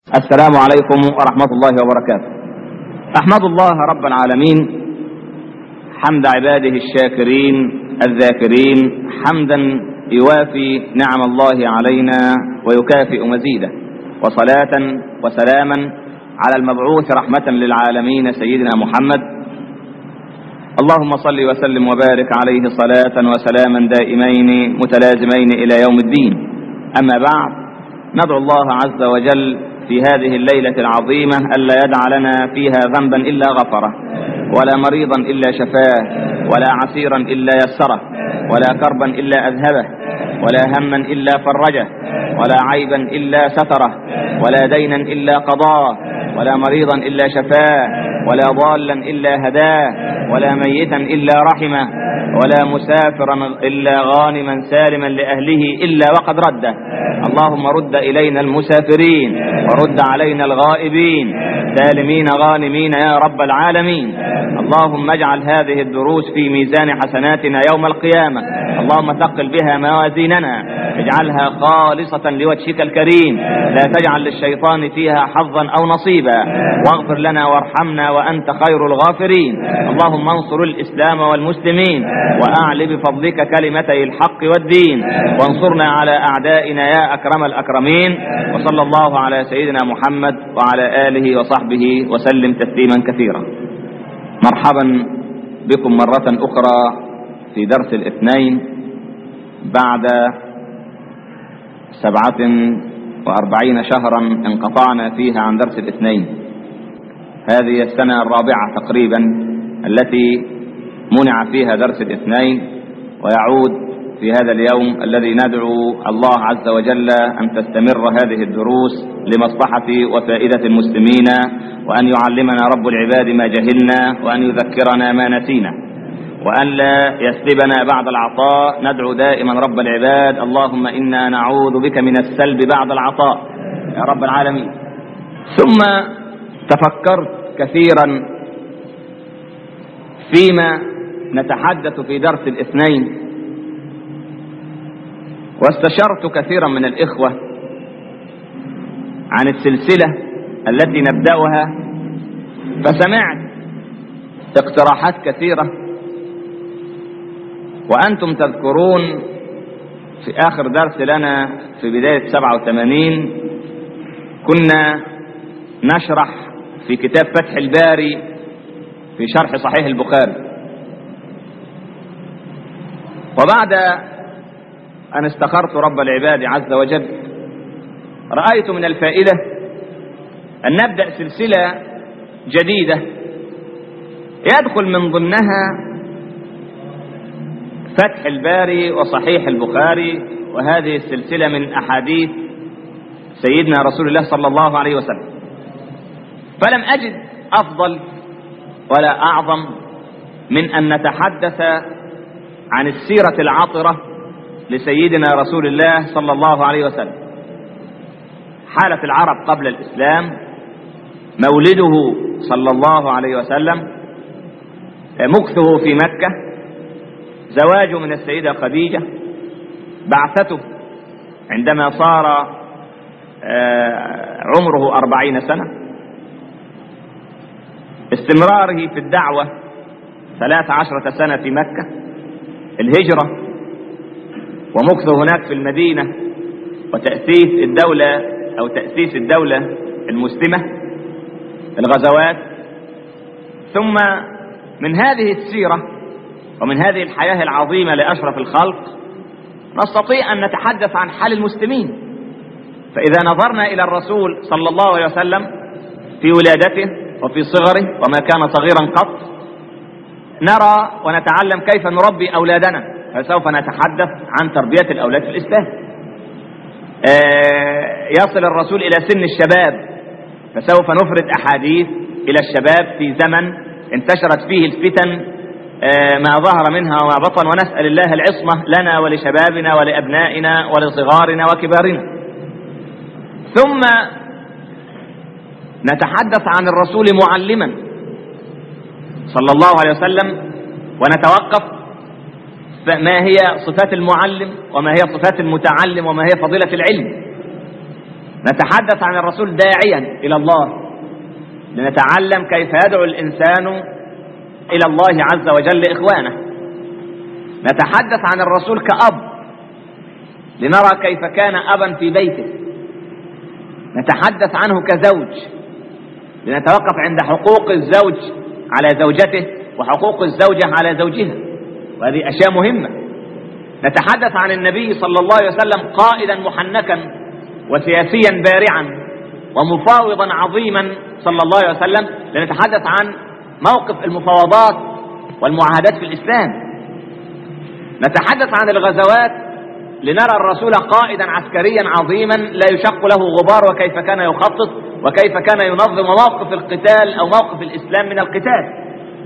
السلام عليكم ورحمة الله وبركاته أحمد الله رب العالمين حمد عباده الشاكرين الذاكرين حمدا يوافي نعم الله علينا ويكافئ مزيده وصلاة وسلاما على المبعوث رحمة للعالمين سيدنا محمد اللهم صل وسلم وبارك عليه صلاة وسلاما دائمين متلازمين إلى يوم الدين أما بعد ندعو الله عز وجل في هذه الليلة العظيمة ألا يدع لنا فيها ذنبا إلا غفره ولا مريضا إلا شفاه ولا عسيرا إلا يسره ولا كربا إلا أذهبه ولا هما إلا فرجه ولا عيبا إلا ستره ولا دينا إلا قضاه ولا مريضا إلا شفاه ولا ضالا إلا هداه ولا ميتا إلا رحمه ولا مسافرا إلا غانما سالما لأهله إلا وقد رده اللهم رد إلينا المسافرين ورد علينا الغائبين سالمين غانمين يا رب العالمين اللهم اجعل هذه الدروس في ميزان حسناتنا يوم القيامة اللهم ثقل بها موازيننا اجعلها خالصة لوجهك الكريم لا تجعل للشيطان فيها حظا أو نصيبا واغفر لنا وارحمنا وأنت خير الغافرين اللهم انصر الإسلام والمسلمين وأعل بفضلك كلمتي الحق والدين وانصرنا على أعدائنا يا أكرم الأكرمين وصلى الله على سيدنا محمد وعلى آله وصحبه وسلم تسليما كثيرا مرحبا بكم مرة أخرى في درس الاثنين بعد سبعة وأربعين شهرا انقطعنا فيها عن درس الاثنين هذه السنة الرابعة تقريبا التي منع فيها درس الاثنين ويعود في هذا اليوم الذي ندعو الله عز وجل أن تستمر هذه الدروس لمصلحة وفائدة المسلمين وأن يعلمنا رب العباد ما جهلنا وأن يذكرنا ما نسينا وأن لا يسلبنا بعد العطاء ندعو دائما رب العباد اللهم إنا نعوذ بك من السلب بعد العطاء يا رب العالمين ثم تفكرت كثيرا فيما نتحدث في درس الاثنين واستشرت كثيرا من الإخوة عن السلسلة التي نبدأها فسمعت اقتراحات كثيرة وأنتم تذكرون في آخر درس لنا في بداية 87 كنا نشرح في كتاب فتح الباري في شرح صحيح البخاري وبعد أن استخرت رب العباد عز وجل رأيت من الفائدة أن نبدأ سلسلة جديدة يدخل من ضمنها فتح الباري وصحيح البخاري وهذه السلسلة من أحاديث سيدنا رسول الله صلى الله عليه وسلم فلم أجد أفضل ولا أعظم من أن نتحدث عن السيرة العطرة لسيدنا رسول الله صلى الله عليه وسلم حالة العرب قبل الإسلام مولده صلى الله عليه وسلم مكثه في مكة زواجه من السيدة خديجة بعثته عندما صار عمره أربعين سنة استمراره في الدعوة ثلاث عشرة سنة في مكة الهجرة ومكثه هناك في المدينة وتأسيس الدولة أو تأسيس الدولة المسلمة الغزوات ثم من هذه السيرة ومن هذه الحياة العظيمة لأشرف الخلق نستطيع أن نتحدث عن حال المسلمين فإذا نظرنا إلى الرسول صلى الله عليه وسلم في ولادته وفي صغره وما كان صغيرا قط نرى ونتعلم كيف نربي أولادنا فسوف نتحدث عن تربية الأولاد في الإسلام يصل الرسول إلى سن الشباب فسوف نفرد أحاديث إلى الشباب في زمن انتشرت فيه الفتن ما ظهر منها وما بطن ونسأل الله العصمة لنا ولشبابنا ولأبنائنا ولصغارنا وكبارنا ثم نتحدث عن الرسول معلما صلى الله عليه وسلم ونتوقف ما هي صفات المعلم وما هي صفات المتعلم وما هي فضيلة العلم نتحدث عن الرسول داعيا إلى الله لنتعلم كيف يدعو الإنسان إلى الله عز وجل إخوانه نتحدث عن الرسول كأب لنرى كيف كان أبا في بيته نتحدث عنه كزوج لنتوقف عند حقوق الزوج على زوجته وحقوق الزوجة على زوجها وهذه أشياء مهمة نتحدث عن النبي صلى الله عليه وسلم قائدا محنكا وسياسيا بارعا ومفاوضا عظيما صلى الله عليه وسلم لنتحدث عن موقف المفاوضات والمعاهدات في الإسلام نتحدث عن الغزوات لنرى الرسول قائدا عسكريا عظيما لا يشق له غبار وكيف كان يخطط وكيف كان ينظم موقف القتال أو موقف الإسلام من القتال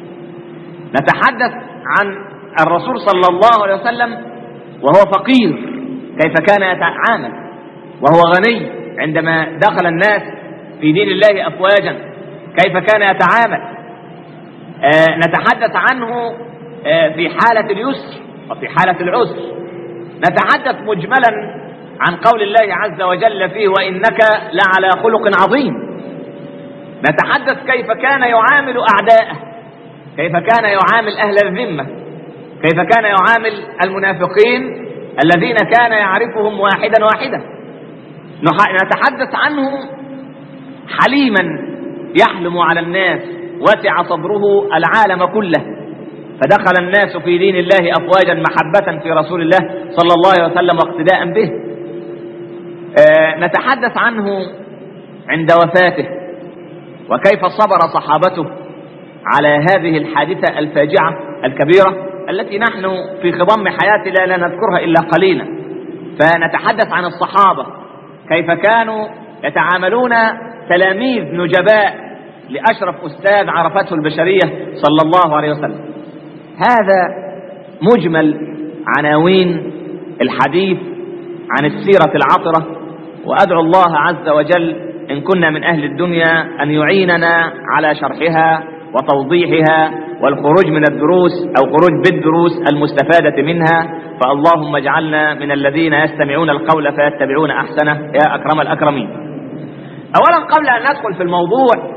نتحدث عن الرسول صلى الله عليه وسلم وهو فقير كيف كان يتعامل وهو غني عندما دخل الناس في دين الله أفواجا كيف كان يتعامل آه نتحدث عنه آه في حالة اليسر وفي حالة العسر نتحدث مجملا عن قول الله عز وجل فيه وإنك لعلى خلق عظيم نتحدث كيف كان يعامل أعداءه كيف كان يعامل أهل الذمة كيف كان يعامل المنافقين الذين كان يعرفهم واحدا واحدا نتحدث عنه حليما يحلم على الناس وسع صدره العالم كله فدخل الناس في دين الله أفواجا محبة في رسول الله صلى الله عليه وسلم واقتداء به آه نتحدث عنه عند وفاته وكيف صبر صحابته على هذه الحادثة الفاجعة الكبيرة التي نحن في خضم حياتنا لا نذكرها إلا قليلا فنتحدث عن الصحابة كيف كانوا يتعاملون تلاميذ نجباء لأشرف أستاذ عرفته البشرية صلى الله عليه وسلم هذا مجمل عناوين الحديث عن السيرة العطرة وأدعو الله عز وجل إن كنا من أهل الدنيا أن يعيننا على شرحها وتوضيحها والخروج من الدروس أو خروج بالدروس المستفادة منها فاللهم اجعلنا من الذين يستمعون القول فيتبعون أحسنه يا أكرم الأكرمين أولا قبل أن ندخل في الموضوع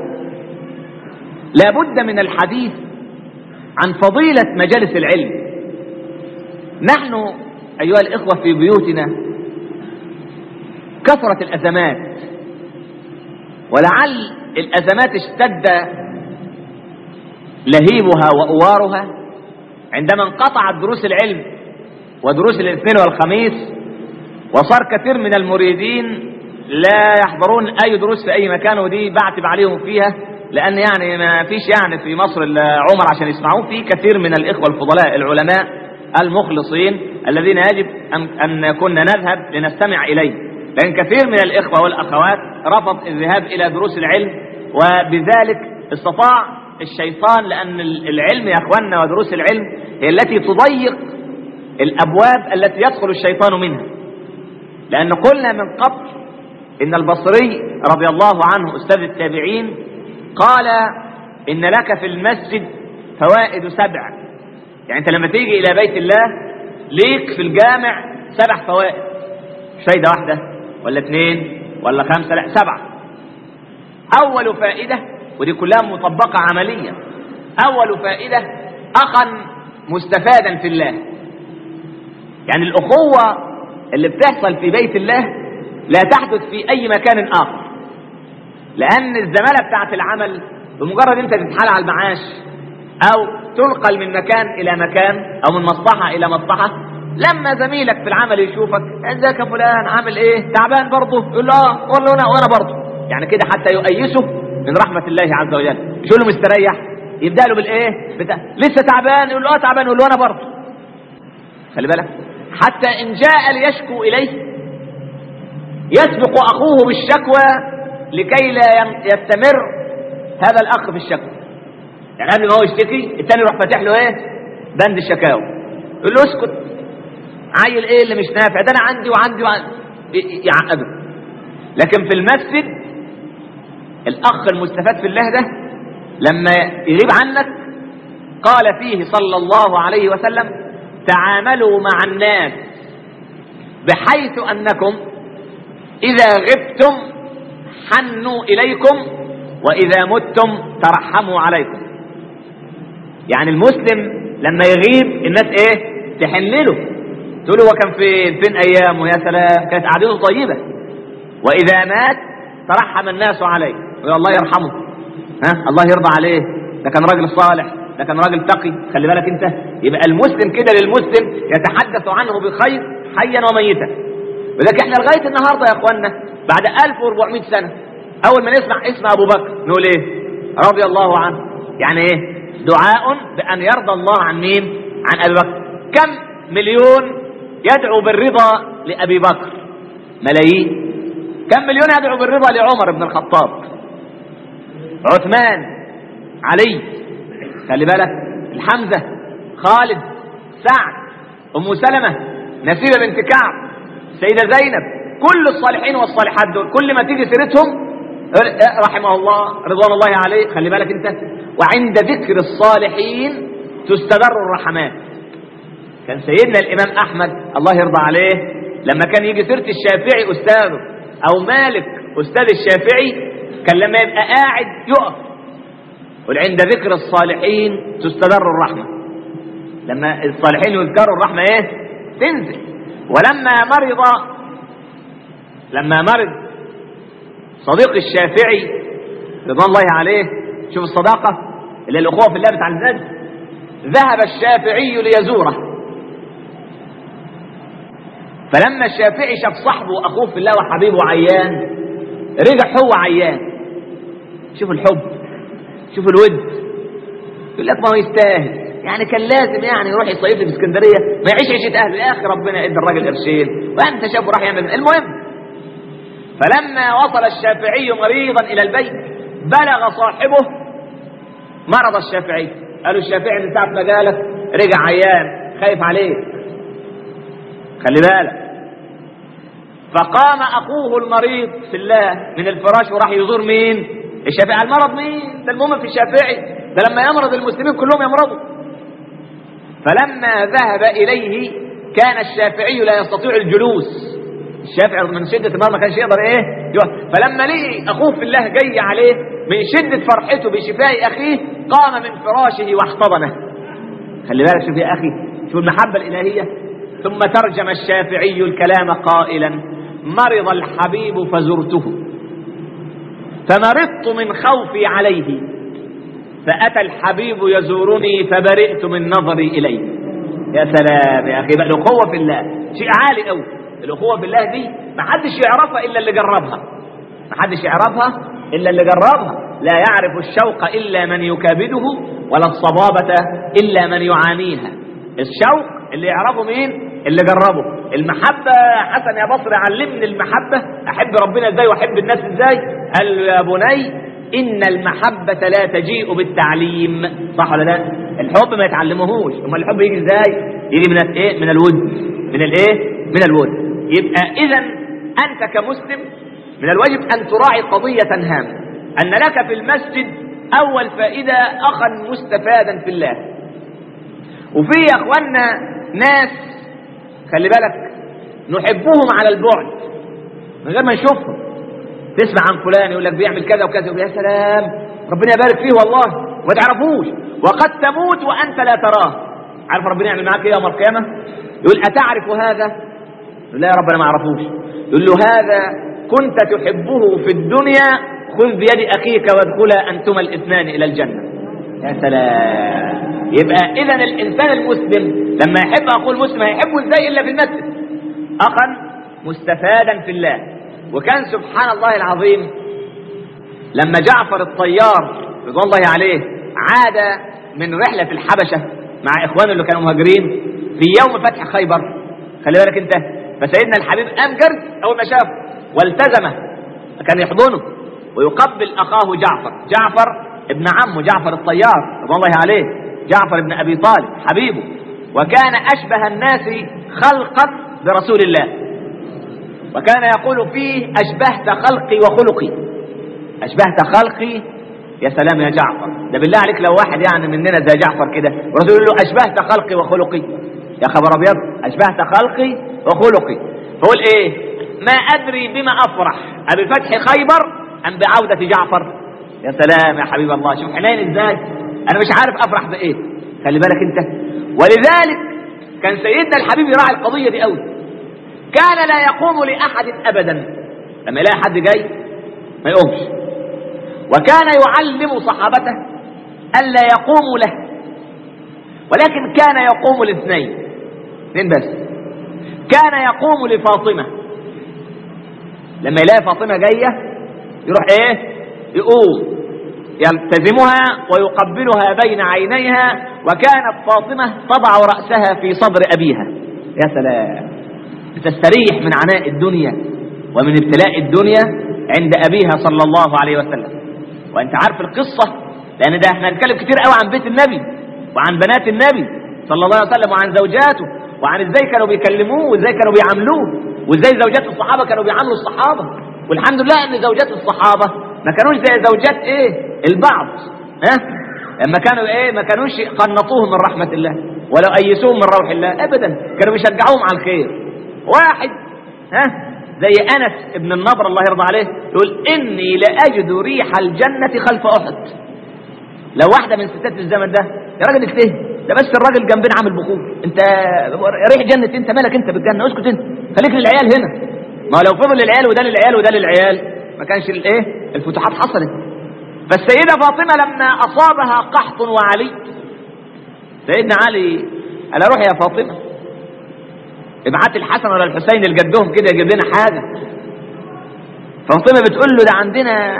لابد من الحديث عن فضيلة مجالس العلم نحن أيها الإخوة في بيوتنا كثرة الأزمات ولعل الأزمات اشتد لهيبها وأوارها عندما انقطعت دروس العلم ودروس الاثنين والخميس وصار كثير من المريدين لا يحضرون أي دروس في أي مكان ودي بعتب عليهم فيها لأن يعني ما فيش يعني في مصر إلا عمر عشان يسمعوه في كثير من الإخوة الفضلاء العلماء المخلصين الذين يجب أن, أن كنا نذهب لنستمع إليه لأن كثير من الإخوة والأخوات رفض الذهاب إلى دروس العلم وبذلك استطاع الشيطان لأن العلم يا أخواننا ودروس العلم هي التي تضيق الأبواب التي يدخل الشيطان منها لأن قلنا من قبل إن البصري رضي الله عنه أستاذ التابعين قال إن لك في المسجد فوائد سبع يعني أنت لما تيجي إلى بيت الله ليك في الجامع سبع فوائد مش فايدة واحدة ولا اثنين ولا خمسة لا سبعة أول فائدة ودي كلها مطبقة عمليا أول فائدة أخا مستفادا في الله يعني الأخوة اللي بتحصل في بيت الله لا تحدث في أي مكان آخر لأن الزمالة بتاعت العمل بمجرد أنت تتحال على المعاش أو تنقل من مكان إلى مكان أو من مصلحة إلى مصلحة لما زميلك في العمل يشوفك ازيك يا فلان عامل ايه تعبان برضه يقول له اه والله انا وانا برضه يعني كده حتى يؤيسه من رحمة الله عز وجل مش يقول له مستريح يبدأ له بالايه بتاع لسه تعبان يقول له اه تعبان يقول له انا برضه خلي بالك حتى ان جاء ليشكو اليه يسبق اخوه بالشكوى لكي لا يستمر هذا الاخ في الشكوى يعني قبل ما هو يشتكي الثاني يروح فاتح له ايه بند الشكاوى يقول له اسكت عيل ايه اللي مش نافع ده انا عندي وعندي وعندي يعقده لكن في المسجد الاخ المستفاد في الله ده لما يغيب عنك قال فيه صلى الله عليه وسلم تعاملوا مع الناس بحيث انكم إذا غبتم حنوا إليكم وإذا متم ترحموا عليكم يعني المسلم لما يغيب الناس ايه تحن له تقول هو كان فين فين ايامه يا سلام كانت قعدته طيبه واذا مات ترحم الناس عليه ويا الله يرحمه ها الله يرضى عليه ده كان راجل صالح ده كان راجل تقي خلي بالك انت يبقى المسلم كده للمسلم يتحدث عنه بخير حيا وميتا ولكن احنا لغايه النهارده يا اخوانا بعد 1400 سنه اول ما نسمع اسم ابو بكر نقول ايه رضي الله عنه يعني ايه دعاء بان يرضى الله عن مين عن ابي بكر كم مليون يدعو بالرضا لابي بكر ملايين كم مليون يدعو بالرضا لعمر بن الخطاب عثمان علي خلي بالك الحمزه خالد سعد ام سلمه نسيبه بنت كعب سيده زينب كل الصالحين والصالحات دول كل ما تيجي سيرتهم رحمه الله رضوان الله عليه خلي بالك انت وعند ذكر الصالحين تستدر الرحمات كان سيدنا الامام احمد الله يرضى عليه لما كان يجي سيره الشافعي استاذه او مالك استاذ الشافعي كان لما يبقى قاعد يقف يقول عند ذكر الصالحين تستدر الرحمه لما الصالحين يذكروا الرحمه ايه تنزل ولما مرض لما مرض صديق الشافعي رضوان الله عليه شوف الصداقة اللي الأخوة في الله بتاع الناس ذهب الشافعي ليزوره فلما الشافعي شاف صاحبه أخوه في الله وحبيبه عيان رجع هو عيان شوف الحب شوف الود يقول لك ما هو يستاهل يعني كان لازم يعني يروح يصيف في اسكندريه ما يعيش عيشه اهله يا اخي ربنا ادى الراجل قرشين وانت شافه راح يعمل المهم فلما وصل الشافعي مريضا إلى البيت بلغ صاحبه مرض الشافعي قالوا الشافعي من ساعة ما جالك رجع عيان خايف عليك خلي بالك فقام أخوه المريض في الله من الفراش وراح يزور مين الشافعي المرض مين ده المهم في الشافعي ده لما يمرض المسلمين كلهم يمرضوا فلما ذهب إليه كان الشافعي لا يستطيع الجلوس الشافعي من شدة المرض ما كانش يقدر ايه يقعد فلما لقي اخوه في الله جاي عليه من شدة فرحته بشفاء اخيه قام من فراشه واحتضنه خلي بالك شوف يا اخي شوف المحبة الالهية ثم ترجم الشافعي الكلام قائلا مرض الحبيب فزرته فمرضت من خوفي عليه فأتى الحبيب يزورني فبرئت من نظري إليه يا سلام يا أخي بقى الأخوة في الله شيء عالي قوي الأخوة بالله دي ما حدش يعرفها إلا اللي جربها ما حدش يعرفها إلا اللي جربها لا يعرف الشوق إلا من يكابده ولا الصبابة إلا من يعانيها الشوق اللي يعرفه مين اللي جربه المحبة حسن يا بصري علمني المحبة أحب ربنا إزاي وأحب الناس إزاي قال يا بني إن المحبة لا تجيء بالتعليم صح ولا لا الحب ما يتعلمهوش أما الحب يجي إزاي يجي من الإيه من الود من الإيه من الود يبقى إذا أنت كمسلم من الواجب أن تراعي قضية هامة أن لك في المسجد أول فائدة أخا مستفادا في الله وفي يا أخوانا ناس خلي بالك نحبهم على البعد من غير ما نشوفهم تسمع عن فلان يقول لك بيعمل كذا وكذا يقول يا سلام ربنا يبارك فيه والله ما تعرفوش وقد تموت وأنت لا تراه عارف ربنا يعمل معاك ايه يوم القيامة يقول أتعرف هذا لا يا رب انا ما اعرفوش يقول له هذا كنت تحبه في الدنيا خذ بيد اخيك وادخلا انتما الاثنان الى الجنه يا سلام يبقى اذا الانسان المسلم لما يحب اخوه المسلم هيحبه ازاي الا في المسجد اخا مستفادا في الله وكان سبحان الله العظيم لما جعفر الطيار رضوان الله عليه عاد من رحله في الحبشه مع اخوانه اللي كانوا مهاجرين في يوم فتح خيبر خلي بالك انت فسيدنا الحبيب قام جرد اول ما شافه والتزمه كان يحضنه ويقبل اخاه جعفر جعفر ابن عمه جعفر الطيار رضوان الله عليه جعفر ابن ابي طالب حبيبه وكان اشبه الناس خلقا برسول الله وكان يقول فيه اشبهت خلقي وخلقي اشبهت خلقي يا سلام يا جعفر ده بالله عليك لو واحد يعني مننا زي جعفر كده ورسول يقول له اشبهت خلقي وخلقي يا خبر ابيض اشبهت خلقي وخلقي فقول ايه ما ادري بما افرح ابفتح خيبر ام بعوده جعفر يا سلام يا حبيب الله شوف حنين ازاي انا مش عارف افرح بايه خلي بالك انت ولذلك كان سيدنا الحبيب يراعي القضيه دي قوي كان لا يقوم لاحد ابدا لما يلاقي حد جاي ما يقومش وكان يعلم صحابته الا يقوموا له ولكن كان يقوم لاثنين اثنين بس كان يقوم لفاطمه لما يلاقي فاطمه جايه يروح ايه يقوم يلتزمها ويقبلها بين عينيها وكانت فاطمه تضع راسها في صدر ابيها يا سلام تستريح من عناء الدنيا ومن ابتلاء الدنيا عند ابيها صلى الله عليه وسلم وانت عارف القصه لان ده احنا هنتكلم كتير قوي عن بيت النبي وعن بنات النبي صلى الله عليه وسلم وعن زوجاته وعن ازاي كانوا بيكلموه وازاي كانوا بيعاملوه وازاي زوجات الصحابه كانوا بيعاملوا الصحابه والحمد لله ان زوجات الصحابه ما كانوش زي زوجات ايه البعض ها لما كانوا ايه ما كانوش قنطوهم من رحمه الله ولو ايسوهم من روح الله ابدا كانوا بيشجعوهم على الخير واحد ها زي انس ابن النضر الله يرضى عليه يقول اني لاجد ريح الجنه خلف احد لو واحده من ستات الزمن ده يا راجل اكتهي ده بس الراجل جنبنا عامل بخور انت ريح جنه انت مالك انت بالجنه اسكت انت خليك للعيال هنا ما لو فضل للعيال وده للعيال وده للعيال ما كانش الايه الفتوحات حصلت فالسيده فاطمه لما اصابها قحط وعلي سيدنا علي قال روح يا فاطمه ابعت الحسن ولا الحسين لجدهم كده يجيب لنا حاجه فاطمه بتقول له ده عندنا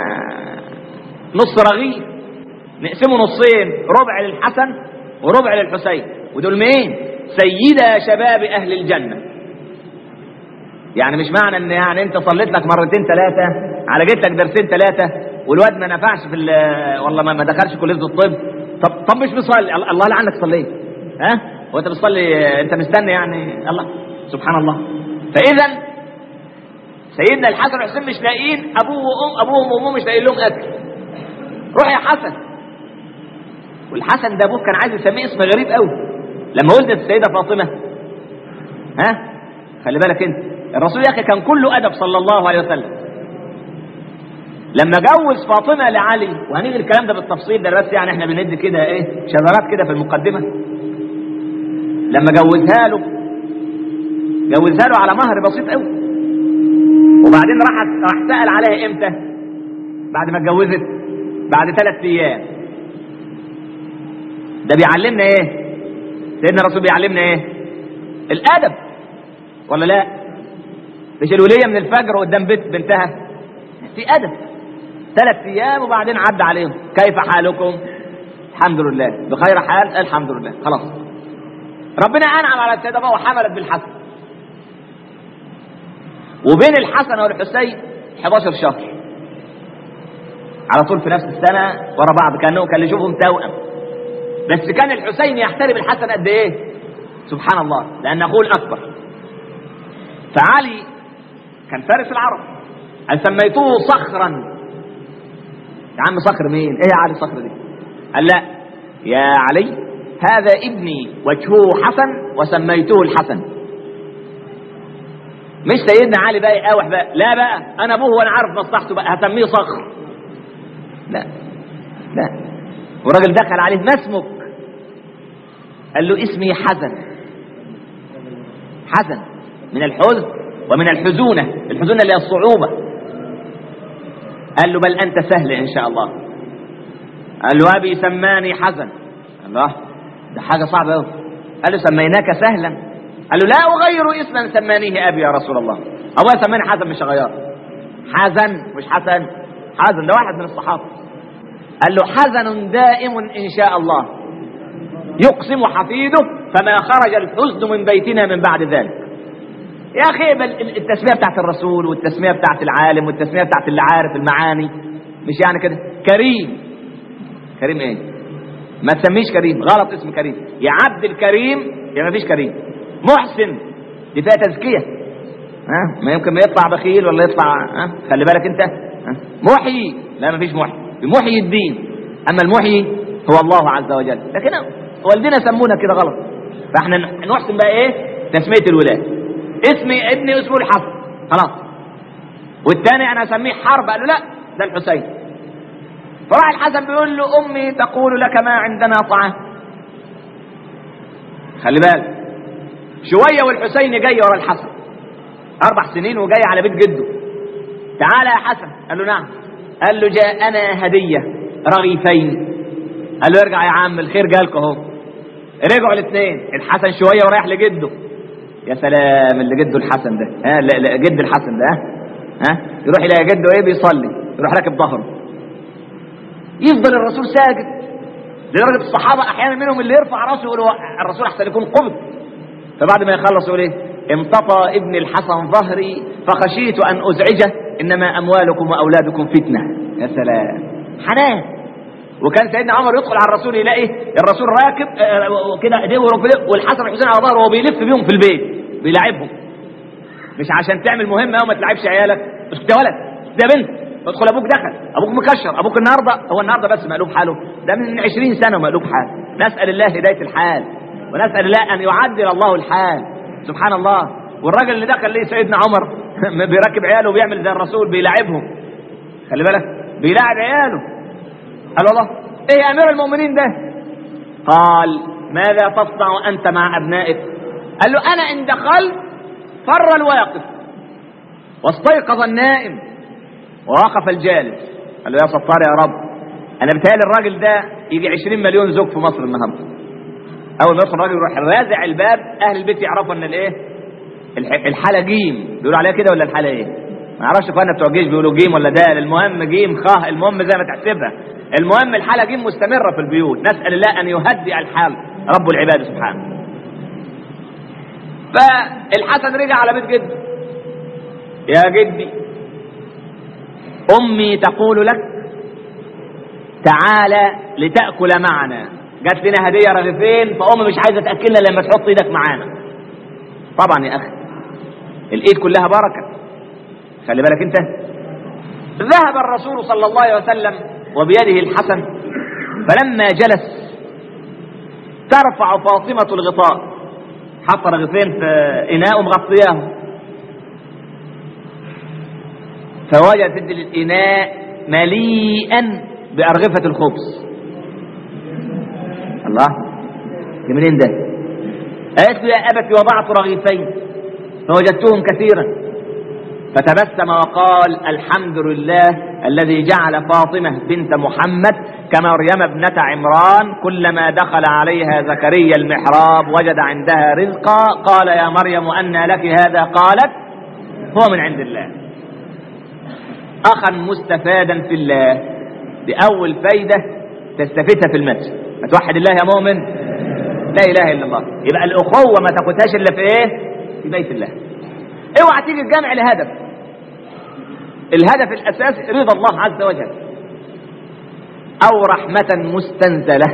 نص رغيف نقسمه نصين ربع للحسن وربع للحسين ودول مين سيدا شباب اهل الجنه يعني مش معنى ان يعني انت صليت لك مرتين ثلاثه على جيت لك درسين ثلاثه والواد ما نفعش في والله ما دخلش كليه الطب طب طب مش بيصلي الله لعنك صليت ها هو انت بتصلي انت مستني يعني الله سبحان الله فاذا سيدنا الحسن والحسين مش لاقيين ابوه وام ابوهم وامهم مش لاقيين لهم اكل روح يا حسن والحسن ده ابوه كان عايز يسميه اسم غريب قوي لما ولدت السيده فاطمه ها خلي بالك انت الرسول يا اخي كان كله ادب صلى الله عليه وسلم لما جوز فاطمه لعلي وهنيجي الكلام ده بالتفصيل ده بس يعني احنا بندي كده ايه شذرات كده في المقدمه لما جوزها له جوزها له على مهر بسيط قوي وبعدين راح راح سال عليها امتى بعد ما اتجوزت بعد ثلاث ايام ده بيعلمنا ايه سيدنا الرسول بيعلمنا ايه الادب ولا لا مش الوليه من الفجر قدام بيت بنتها في ادب ثلاث ايام وبعدين عدى عليهم كيف حالكم الحمد لله بخير حال الحمد لله خلاص ربنا انعم على السيده بقى وحملت بالحسن وبين الحسن والحسين 11 شهر على طول في نفس السنه ورا بعض كانه كان يشوفهم توأم بس كان الحسين يحترم الحسن قد ايه سبحان الله لان اخوه الاكبر فعلي كان فارس العرب قال سميته صخرا يا عم صخر مين ايه يا علي صخر دي قال لا يا علي هذا ابني وجهه حسن وسميته الحسن مش سيدنا علي بقى يقاوح بقى لا بقى انا ابوه وانا عارف مصلحته بقى هسميه صخر لا لا والراجل دخل عليه ما اسمك قال له اسمي حزن حزن من الحزن ومن الحزونة الحزونة اللي هي الصعوبة قال له بل أنت سهل إن شاء الله قال له أبي سماني حزن الله ده حاجة صعبة أوي قال له سميناك سهلا قال له لا أغير اسما سمانيه أبي يا رسول الله أبويا سماني حزن مش هغيره حزن مش حسن حزن ده واحد من الصحابة قال له حزن دائم إن شاء الله يقسم حفيده فما خرج الحزن من بيتنا من بعد ذلك يا اخي بل التسميه بتاعت الرسول والتسميه بتاعت العالم والتسميه بتاعت اللي عارف المعاني مش يعني كده كريم كريم ايه ما تسميش كريم غلط اسم كريم يا عبد الكريم يا ما فيش كريم محسن دي فيها تزكيه ها ما يمكن ما يطلع بخيل ولا يطلع ها خلي بالك انت ها؟ محيي لا ما فيش محيي محيي الدين اما المحيي هو الله عز وجل لكن والدنا سمونا كده غلط فاحنا نحسن بقى ايه تسميه الولاد اسمي ابني اسمه الحسن خلاص والتاني انا اسميه حرب قال له لا ده الحسين فراح الحسن بيقول له امي تقول لك ما عندنا طعام خلي بالك شويه والحسين جاي ورا الحسن اربع سنين وجاي على بيت جده تعالى يا حسن قال له نعم قال له جاءنا هديه رغيفين قال له ارجع يا عم الخير جالك اهو رجعوا الاثنين الحسن شويه ورايح لجده يا سلام اللي جده الحسن ده ها لا لا جد الحسن ده ها ها يروح يلاقي جده ايه بيصلي يروح راكب ظهره يفضل الرسول ساجد لدرجه الصحابه احيانا منهم اللي يرفع راسه يقول هو الرسول احسن يكون قبض فبعد ما يخلص يقول ايه امتطى ابن الحسن ظهري فخشيت ان ازعجه انما اموالكم واولادكم فتنه يا سلام حنان وكان سيدنا عمر يدخل على الرسول يلاقي الرسول راكب آه، كده ايديه وركبه والحسن والحسين على ظهره وهو بيلف بيهم في البيت بيلاعبهم مش عشان تعمل مهمه وما تلعبش عيالك اسكت يا ولد اسكت يا بنت ادخل ابوك دخل ابوك مكشر ابوك النهارده هو النهارده بس مقلوب حاله ده من 20 سنه مقلوب حال نسال الله هدايه الحال ونسال الله ان يعدل الله الحال سبحان الله والراجل اللي دخل ليه سيدنا عمر بيركب عياله وبيعمل زي الرسول بيلاعبهم خلي بالك بيلاعب عياله قال والله ايه يا امير المؤمنين ده قال ماذا تصنع انت مع ابنائك قال له انا ان دخلت فر الواقف واستيقظ النائم ووقف الجالس قال له يا ستار يا رب انا بتهيألي الراجل ده يجي 20 مليون زوج في مصر النهارده اول ما يدخل الراجل يروح رازع الباب اهل البيت يعرفوا ان الايه الح- الحاله جيم بيقولوا عليها كده ولا الحاله ايه ما اعرفش اخواننا بتوع الجيش بيقولوا جيم ولا دال المهم جيم خاه المهم زي ما تحسبها المهم الحاله جيم مستمره في البيوت نسال الله ان يهدئ الحال رب العباد سبحانه فالحسن رجع على بيت جده يا جدي امي تقول لك تعالى لتاكل معنا جات لنا هديه رغيفين فامي مش عايزه تاكلنا لما تحط ايدك معانا طبعا يا اخي الايد كلها بركه خلي بالك انت ذهب الرسول صلى الله عليه وسلم وبيده الحسن فلما جلس ترفع فاطمه الغطاء حط رغيفين في اناء ومغطياه فوجدت الاناء مليئا بارغفه الخبز الله دي منين ده قالت له يا ابت وضعت رغيفين فوجدتهم كثيرا فتبسم وقال الحمد لله الذي جعل فاطمة بنت محمد كمريم ابنة عمران كلما دخل عليها زكريا المحراب وجد عندها رزقا قال يا مريم أنى لك هذا قالت هو من عند الله أخا مستفادا في الله دي أول فايدة تستفيدها في المسجد ما توحد الله يا مؤمن لا إله إلا الله يبقى الأخوة ما تاخدهاش إلا في إيه في بيت الله اوعى تيجي الجامع لهدف الهدف الاساسي رضا الله عز وجل او رحمة مستنزلة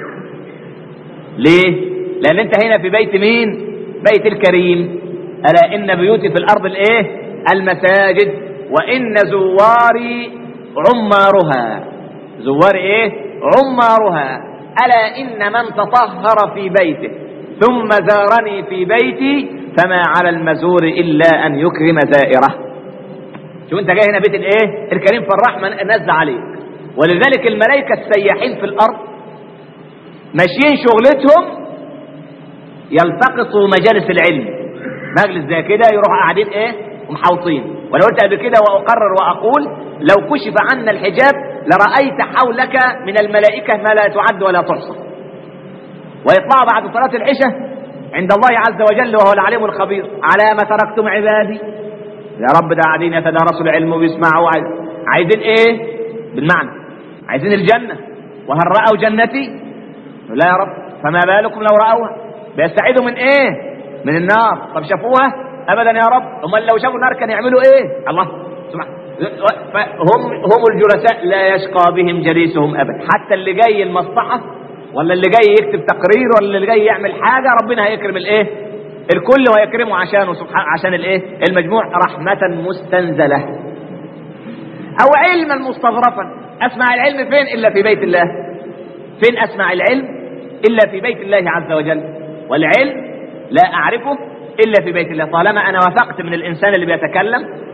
ليه لان انت هنا في بيت مين بيت الكريم الا ان بيوتي في الارض الايه المساجد وان زواري عمارها زوار ايه عمارها الا ان من تطهر في بيته ثم زارني في بيتي فما على المزور الا ان يكرم زائره شوف انت جاي هنا بيت الايه الكريم فالرحمه نزل عليك ولذلك الملائكه السياحين في الارض ماشيين شغلتهم يلتقطوا مجالس العلم مجلس زي كده يروحوا قاعدين ايه ومحوطين وانا قلت قبل كده واقرر واقول لو كشف عنا الحجاب لرايت حولك من الملائكه ما لا تعد ولا تحصى ويطلعوا بعد صلاه العشاء عند الله عز وجل وهو العليم الخبير على ما تركتم عبادي يا رب ده قاعدين يتدارسوا العلم وبيسمعوا عايز. عايزين ايه بالمعنى عايزين الجنة وهل رأوا جنتي لا يا رب فما بالكم لو رأوها بيستعيدوا من ايه من النار طب شافوها ابدا يا رب هم لو شافوا النار كانوا يعملوا ايه الله سبحانه هم هم الجلساء لا يشقى بهم جليسهم ابدا حتى اللي جاي المصلحه ولا اللي جاي يكتب تقرير ولا اللي جاي يعمل حاجه ربنا هيكرم الايه الكل ويكرمه عشانه سبحانه عشان الايه المجموع رحمة مستنزلة او علما مستظرفا اسمع العلم فين الا في بيت الله فين اسمع العلم الا في بيت الله عز وجل والعلم لا اعرفه الا في بيت الله طالما انا وثقت من الانسان اللي بيتكلم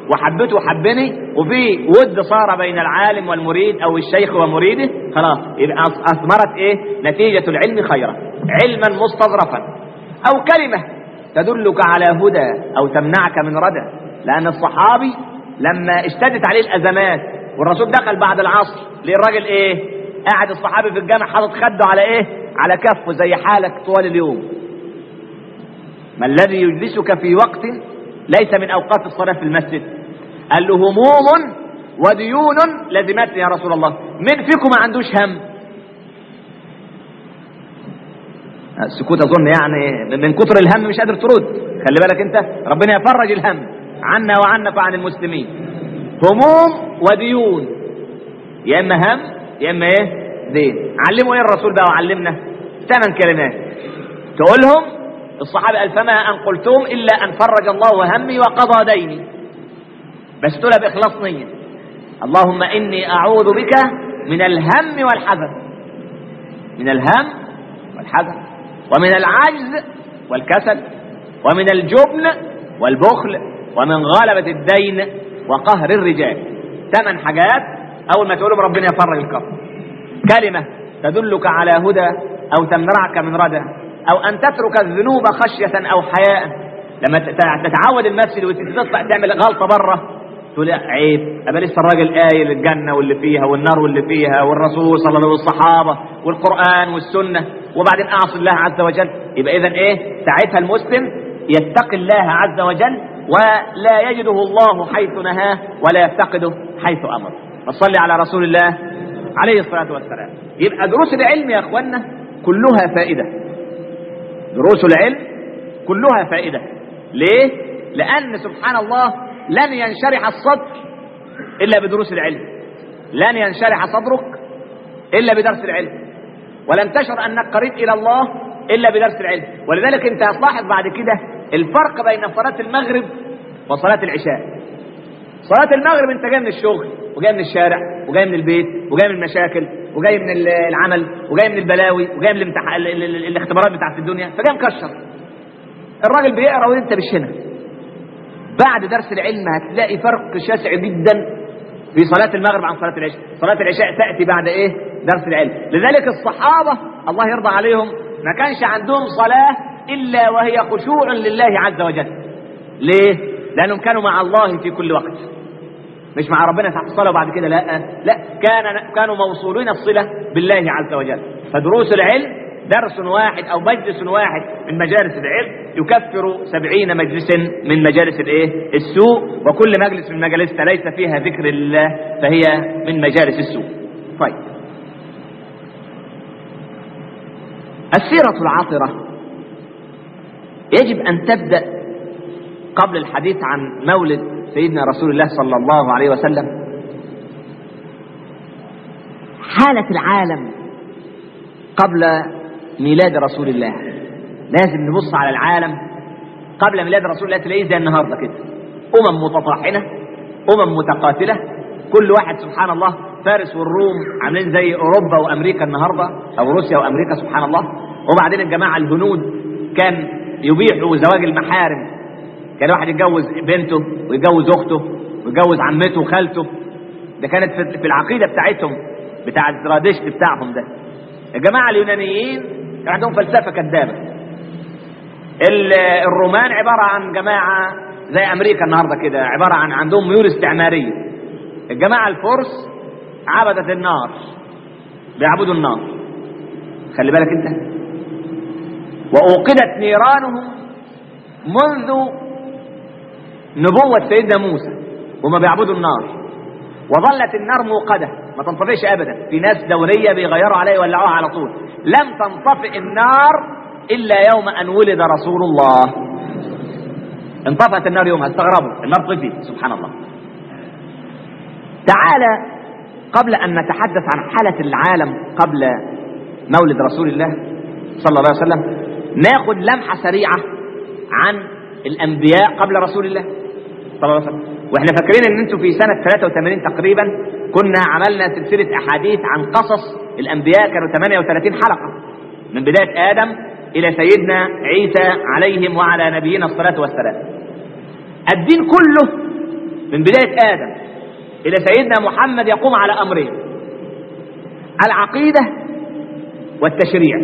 وحبته وحبني وفي ود صار بين العالم والمريد او الشيخ ومريده خلاص يبقى أص- اثمرت ايه نتيجه العلم خيرا علما مستظرفا او كلمه تدلك على هدى او تمنعك من ردى لان الصحابي لما اشتدت عليه الازمات والرسول دخل بعد العصر ليه الراجل ايه قاعد الصحابي في الجامع حاطط خده على ايه على كفه زي حالك طوال اليوم ما الذي يجلسك في وقت ليس من اوقات الصلاه في المسجد قال له هموم وديون لزمتني يا رسول الله من فيكم ما عندوش هم السكوت اظن يعني من كتر الهم مش قادر ترد خلي بالك انت ربنا يفرج الهم عنا وعنك وعن المسلمين هموم وديون يا اما هم يا اما ايه دين علموا ايه الرسول بقى وعلمنا ثمان كلمات تقولهم الصحابه قال فما ان قلتم الا ان فرج الله همي وقضى ديني بس تقولها باخلاص نيه اللهم اني اعوذ بك من الهم والحزن من الهم والحزن ومن العجز والكسل ومن الجبن والبخل ومن غلبة الدين وقهر الرجال ثمان حاجات أول ما تقولهم ربنا يفرج الكرب كلمة تدلك على هدى أو تمنعك من ردى أو أن تترك الذنوب خشية أو حياء لما تت- تتعود المسجد وتطلع تعمل غلطة بره تقول لا عيب ابقى لسه الراجل قايل الجنه واللي فيها والنار واللي فيها والرسول صلى الله عليه وسلم والصحابه والقران والسنه وبعدين اعصي الله عز وجل يبقى اذا ايه ساعتها المسلم يتقي الله عز وجل ولا يجده الله حيث نهاه ولا يفتقده حيث امر فصلي على رسول الله عليه الصلاه والسلام يبقى دروس العلم يا اخوانا كلها فائده دروس العلم كلها فائده ليه لان سبحان الله لن ينشرح الصدر الا بدروس العلم لن ينشرح صدرك الا بدرس العلم ولن تشعر انك قريب الى الله الا بدرس العلم ولذلك انت هتلاحظ بعد كده الفرق بين صلاه المغرب وصلاه العشاء صلاه المغرب انت جاي من الشغل وجاي من الشارع وجاي من البيت وجاي من المشاكل وجاي من ال- العمل وجاي من البلاوي وجاي من الامتح... ال- ال- ال- الاختبارات بتاعت الدنيا فجاي مكشر الراجل بيقرا وانت بالشنه بعد درس العلم هتلاقي فرق شاسع جدا في صلاة المغرب عن صلاة العشاء صلاة العشاء تأتي بعد ايه درس العلم لذلك الصحابة الله يرضى عليهم ما كانش عندهم صلاة إلا وهي خشوع لله عز وجل ليه لأنهم كانوا مع الله في كل وقت مش مع ربنا تحت الصلاة وبعد كده لا لا كان كانوا موصولين الصلة بالله عز وجل فدروس العلم درس واحد أو مجلس واحد من مجالس العلم يكفر سبعين مجلس من مجالس الايه السوء وكل مجلس من مجالس ليس فيها ذكر الله فهي من مجالس السوء طيب السيرة العاطرة يجب أن تبدأ قبل الحديث عن مولد سيدنا رسول الله صلى الله عليه وسلم حالة العالم قبل ميلاد رسول الله لازم نبص على العالم قبل ميلاد رسول الله تلاقيه زي النهارده كده امم متطاحنه امم متقاتله كل واحد سبحان الله فارس والروم عاملين زي اوروبا وامريكا النهارده او روسيا وامريكا سبحان الله وبعدين الجماعه الهنود كان يبيحوا زواج المحارم كان واحد يتجوز بنته ويتجوز اخته ويتجوز عمته وخالته ده كانت في في العقيده بتاعتهم بتاع الزرادشت بتاعهم ده الجماعه اليونانيين كان عندهم فلسفه كذابه ال- الرومان عباره عن جماعه زي امريكا النهارده كده عباره عن عندهم ميول استعماريه الجماعه الفرس عبدة النار بيعبدوا النار خلي بالك انت واوقدت نيرانهم منذ نبوة سيدنا موسى وما بيعبدوا النار وظلت النار موقدة ما تنطفئش أبدا في ناس دورية بيغيروا عليها يولعوها على طول لم تنطفئ النار إلا يوم أن ولد رسول الله انطفأت النار يومها استغربوا النار طفي سبحان الله تعالى قبل أن نتحدث عن حالة العالم قبل مولد رسول الله صلى الله عليه وسلم ناخد لمحة سريعة عن الأنبياء قبل رسول الله صلى الله عليه وسلم واحنا فاكرين ان انتوا في سنة 83 تقريبا كنا عملنا سلسلة احاديث عن قصص الانبياء كانوا 38 حلقة من بداية ادم الى سيدنا عيسى عليهم وعلى نبينا الصلاة والسلام الدين كله من بداية آدم إلى سيدنا محمد يقوم على أمرين العقيدة والتشريع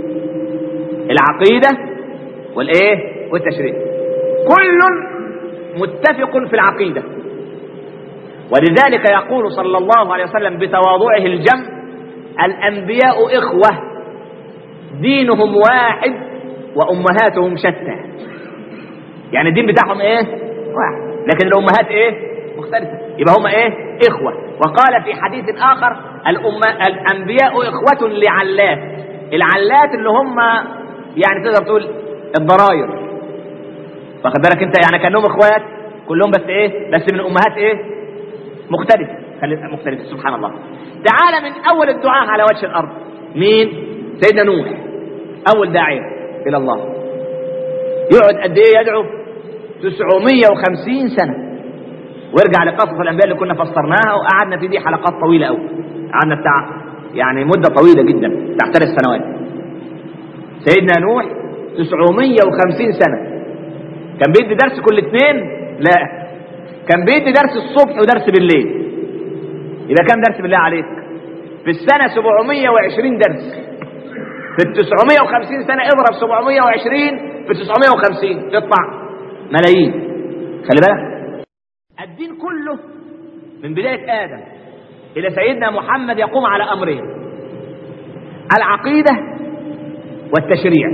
العقيدة والإيه والتشريع كل متفق في العقيدة ولذلك يقول صلى الله عليه وسلم بتواضعه الجم الأنبياء إخوة دينهم واحد وأمهاتهم شتى يعني الدين بتاعهم إيه واحد لكن الأمهات إيه مختلفة يبقى هم إيه إخوة وقال في حديث آخر الأم... الأنبياء إخوة لعلات العلات اللي هم يعني تقدر تقول الضراير واخد بالك انت يعني كانهم اخوات كلهم بس ايه بس من امهات ايه مختلفه خلي- مختلفه سبحان الله تعالى من اول الدعاء على وجه الارض مين سيدنا نوح اول داعيه الى الله يقعد قد ايه يدعو 950 سنه وارجع لقصص الانبياء اللي كنا فسرناها وقعدنا في دي حلقات طويله قوي قعدنا بتاع يعني مده طويله جدا بتاع ثلاث سنوات سيدنا نوح 950 سنة كان بيدي درس كل اثنين لا كان بيدي درس الصبح ودرس بالليل يبقى كام درس بالله عليك في السنة 720 درس في ال 950 سنة اضرب 720 في 950 تطلع ملايين خلي بالك الدين كله من بداية آدم إلى سيدنا محمد يقوم على أمرين العقيدة والتشريع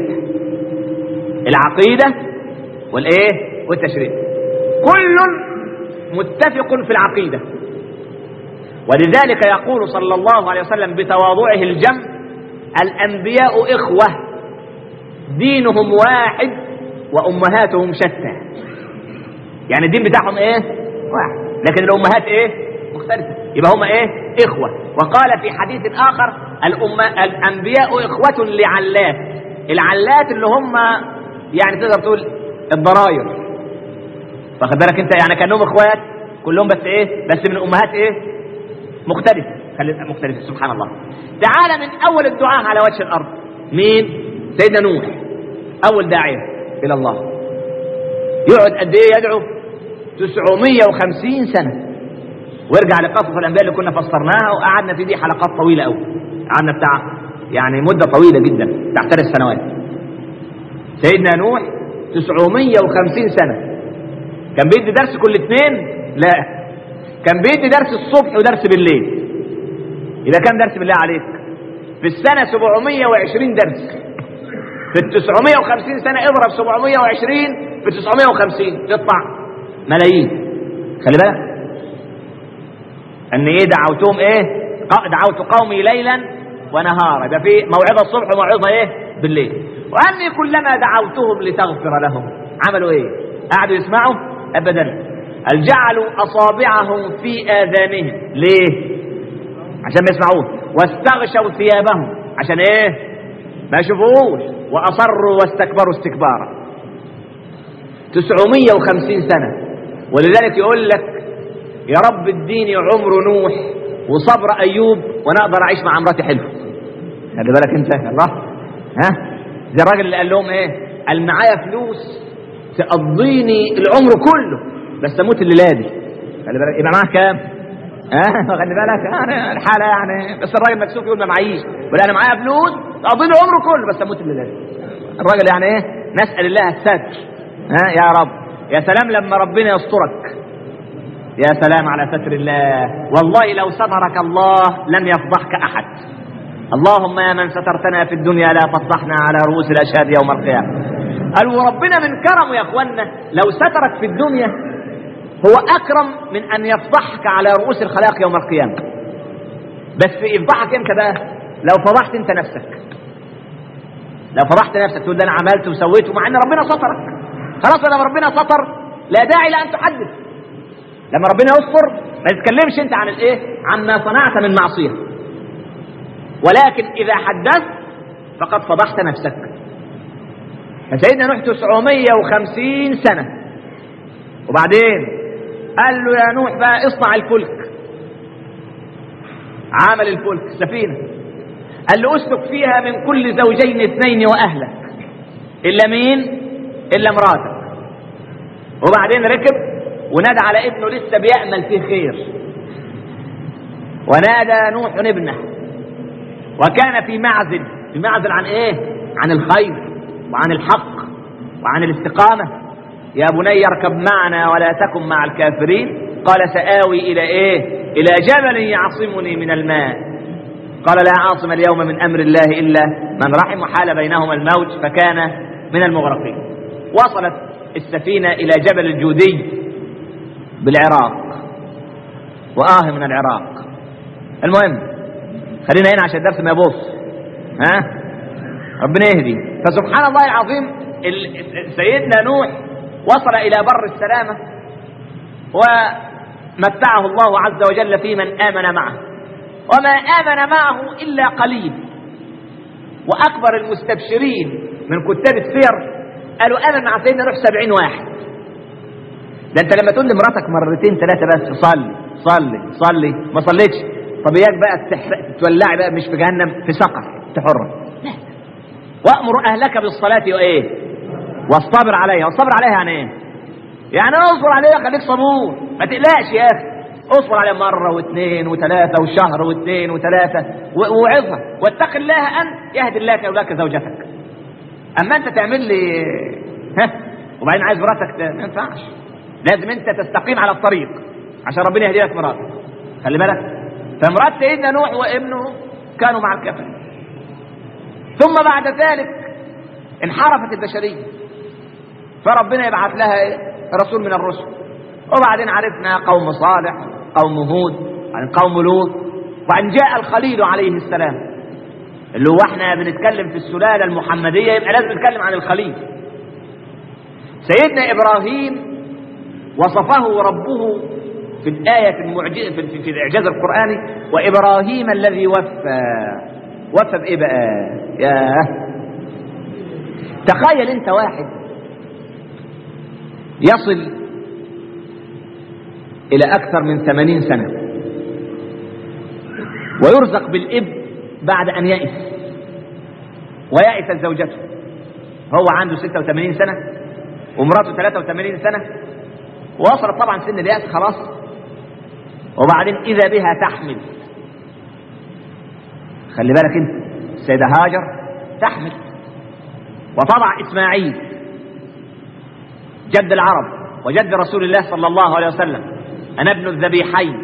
العقيدة والإيه والتشريع كل متفق في العقيدة ولذلك يقول صلى الله عليه وسلم بتواضعه الجم الأنبياء إخوة دينهم واحد وأمهاتهم شتى يعني الدين بتاعهم إيه واحد لكن الأمهات إيه مختلفة يبقى هم إيه إخوة وقال في حديث آخر الأم... الأنبياء إخوة لعلات العلات اللي هم يعني تقدر تقول الضراير واخد بالك انت يعني كانهم اخوات كلهم بس ايه بس من امهات ايه مختلفه خلي مختلفه سبحان الله تعالى من اول الدعاء على وجه الارض مين سيدنا نوح اول داعيه الى الله يقعد قد ايه يدعو 950 سنه وارجع لقصص الانبياء اللي كنا فسرناها وقعدنا في دي حلقات طويله قوي قعدنا بتاع يعني مده طويله جدا بتاع ثلاث سنوات سيدنا نوح 950 سنة كان بيدي درس كل اثنين لا كان بيدي درس الصبح ودرس بالليل يبقى كام درس بالله عليك في السنة 720 درس في ال 950 سنة اضرب 720 في 950 تطلع ملايين خلي بالك ان ايه دعوتهم ايه ق- دعوت قومي ليلا ونهارا يبقى في موعظة الصبح وموعظة ايه بالليل واني كلما دعوتهم لتغفر لهم عملوا ايه قعدوا يسمعوا ابدا بل جعلوا اصابعهم في اذانهم ليه عشان ما يسمعوه واستغشوا ثيابهم عشان ايه ما يشوفوش واصروا واستكبروا استكبارا 950 سنة ولذلك يقول لك يا رب اديني عمر نوح وصبر ايوب وانا اقدر اعيش مع مراتي حلو خلي بالك انت الله ها زي الراجل اللي قال لهم ايه قال معايا فلوس تقضيني العمر كله بس اموت الليله دي خلي بالك يبقى معاه كام ها خلي بالك يعني الحاله يعني بس الراجل مكسوف يقول ما معيش ولا انا معايا فلوس تقضيني العمر كله بس اموت الليله دي الراجل يعني ايه نسال الله الستر ها يا رب يا سلام لما ربنا يسترك يا سلام على ستر الله والله لو سترك الله لم يفضحك احد اللهم يا من سترتنا في الدنيا لا تفضحنا على رؤوس الاشهاد يوم القيامه قالوا ربنا من كرمه يا اخوانا لو سترك في الدنيا هو اكرم من ان يفضحك على رؤوس الخلائق يوم القيامه بس يفضحك امتى بقى لو فضحت انت نفسك لو فضحت نفسك تقول ده انا عملت وسويت ومع ان ربنا سترك خلاص لما ربنا ستر لا داعي لان تحدث لما ربنا يستر ما تتكلمش انت عن الايه عما صنعت من معصيه ولكن اذا حدثت فقد فضحت نفسك فسيدنا نوح 950 سنه وبعدين قال له يا نوح بقى اصنع الفلك عمل الفلك السفينه قال له اسلك فيها من كل زوجين اثنين واهلك الا مين الا امراتك وبعدين ركب ونادى على ابنه لسه بيأمل فيه خير ونادى نوح ابنه وكان في معزل في معزل عن ايه عن الخير وعن الحق وعن الاستقامة يا بني اركب معنا ولا تكن مع الكافرين قال سآوي إلى إيه إلى جبل يعصمني من الماء قال لا عاصم اليوم من أمر الله إلا من رحم وحال بينهما الموج فكان من المغرقين وصلت السفينة إلى جبل الجودي بالعراق وآه من العراق المهم خلينا هنا عشان الدرس ما يبص ها ربنا يهدي فسبحان الله العظيم ال- سيدنا نوح وصل إلى بر السلامة ومتعه الله عز وجل في من آمن معه وما آمن معه إلا قليل وأكبر المستبشرين من كتاب السير قالوا آمن مع سيدنا نوح سبعين واحد ده انت لما تقول لمراتك مرتين ثلاثة بس صلي صلي صلي ما صليتش طب اياك بقى تحرق تولعي بقى مش في جهنم في سقر انت حرة لا وأمر أهلك بالصلاة وإيه واصطبر عليها واصطبر عليها يعني إيه يعني اصبر عليها خليك صبور ما تقلقش يا أخي اصبر عليها مرة واثنين وثلاثة وشهر واثنين وثلاثة و- ووعظها واتق الله أنت يهدي الله لك زوجتك أما أنت تعمل لي ها وبعدين عايز مراتك ت- ما ينفعش لازم أنت تستقيم على الطريق عشان ربنا يهدي لك مراتك خلي بالك فمرات سيدنا نوح وابنه كانوا مع الكافرين ثم بعد ذلك انحرفت البشرية فربنا يبعث لها إيه؟ رسول من الرسل وبعدين عرفنا قوم صالح قوم هود وبعدين قوم لوط وبعدين جاء الخليل عليه السلام اللي هو احنا بنتكلم في السلالة المحمدية يبقى لازم نتكلم عن الخليل سيدنا إبراهيم وصفه ربه في الآية المعجزة في, في, في الإعجاز القرآني وإبراهيم الذي وفى وفى بإيه بقى ياه تخيل أنت واحد يصل إلى أكثر من ثمانين سنة ويرزق بالإب بعد أن يئس ويئست زوجته هو عنده 86 سنة ومراته 83 سنة وصلت طبعا سن اليأس خلاص وبعدين إذا بها تحمل خلي بالك انت السيدة هاجر تحمل وتضع إسماعيل جد العرب وجد رسول الله صلى الله عليه وسلم أنا ابن الذبيحين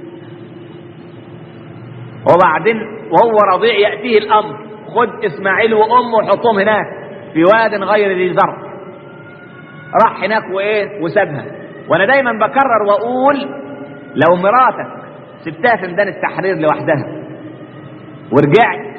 وبعدين وهو رضيع يأتيه الأمر خد إسماعيل وأمه وحطهم هناك في واد غير ذي زرع راح هناك وإيه وسابها وأنا دايما بكرر وأقول لو مراتك سبتها في ميدان التحرير لوحدها ورجعت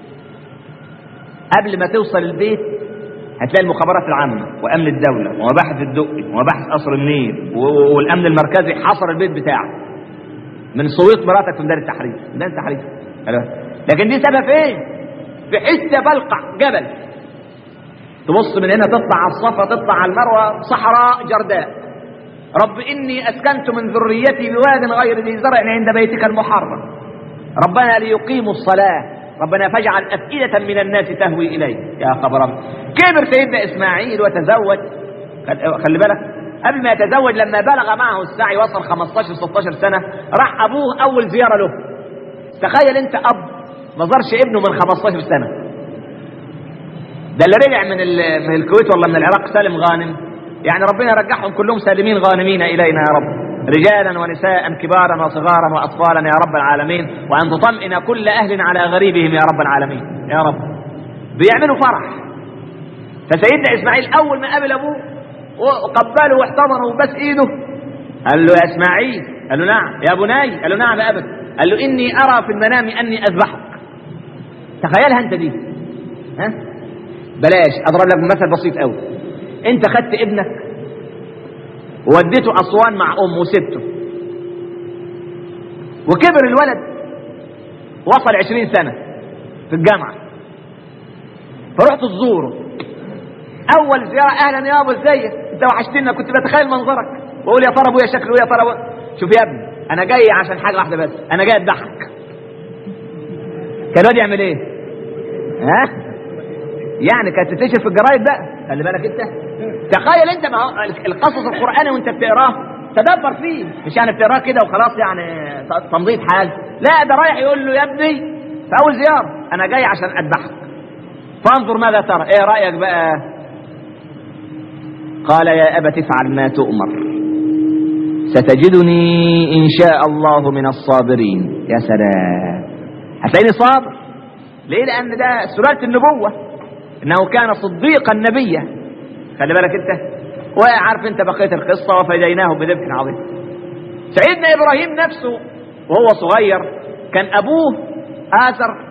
قبل ما توصل البيت هتلاقي المخابرات العامة وأمن الدولة ومباحث الدقي ومباحث قصر النيل و- والأمن المركزي حصر البيت بتاعك من صويت مراتك في ميدان التحرير ميدان التحرير خلاص. لكن دي سبب ايه في حته بلقع جبل تبص من هنا تطلع على الصفا تطلع على المروه صحراء جرداء رب اني اسكنت من ذريتي بواد غير ذي زرع عند بيتك المحرم ربنا ليقيموا الصلاه ربنا فاجعل افئده من الناس تهوي اليه يا خبر أبيض. كبر سيدنا اسماعيل وتزوج خل- خلي بالك قبل ما يتزوج لما بلغ معه السعي وصل 15 16 سنه راح ابوه اول زياره له تخيل انت اب ما زارش ابنه من 15 سنه ده اللي رجع من ال- من الكويت ولا من العراق سالم غانم يعني ربنا يرجعهم كلهم سالمين غانمين الينا يا رب رجالا ونساء كبارا وصغارا واطفالا يا رب العالمين وان تطمئن كل اهل على غريبهم يا رب العالمين يا رب بيعملوا فرح فسيدنا اسماعيل اول ما قابل ابوه وقبله واحتضنه وبس ايده قال له يا اسماعيل قال له نعم يا بني قال له نعم يا ابت قال له اني ارى في المنام اني اذبحك تخيلها انت دي ها بلاش اضرب لك مثل بسيط قوي انت خدت ابنك ووديته اسوان مع امه وسبته وكبر الولد وصل عشرين سنة في الجامعة فرحت تزوره اول زيارة اهلا يابا ازيك انت وحشتنا كنت بتخيل منظرك واقول يا ترى ابويا شكله إيه يا ترى أبويا. شوف يا ابني انا جاي عشان حاجة واحدة بس انا جاي اذبحك كان الواد يعمل ايه ها يعني كانت تنتشر في الجرايد بقى خلي بالك انت تخيل انت ما هو القصص القراني وانت بتقراه تدبر فيه مش يعني بتقراه كده وخلاص يعني تمضيط حال لا ده رايح يقول له يا ابني في اول زياره انا جاي عشان اذبحك فانظر ماذا ترى ايه رايك بقى قال يا ابت افعل ما تؤمر ستجدني ان شاء الله من الصابرين يا سلام هتلاقيني صابر ليه لان ده سلاله النبوه انه كان صديقا نبيا خلي بالك انت وعارف انت بقيه القصه وفديناه بذبح عظيم سيدنا ابراهيم نفسه وهو صغير كان ابوه آزر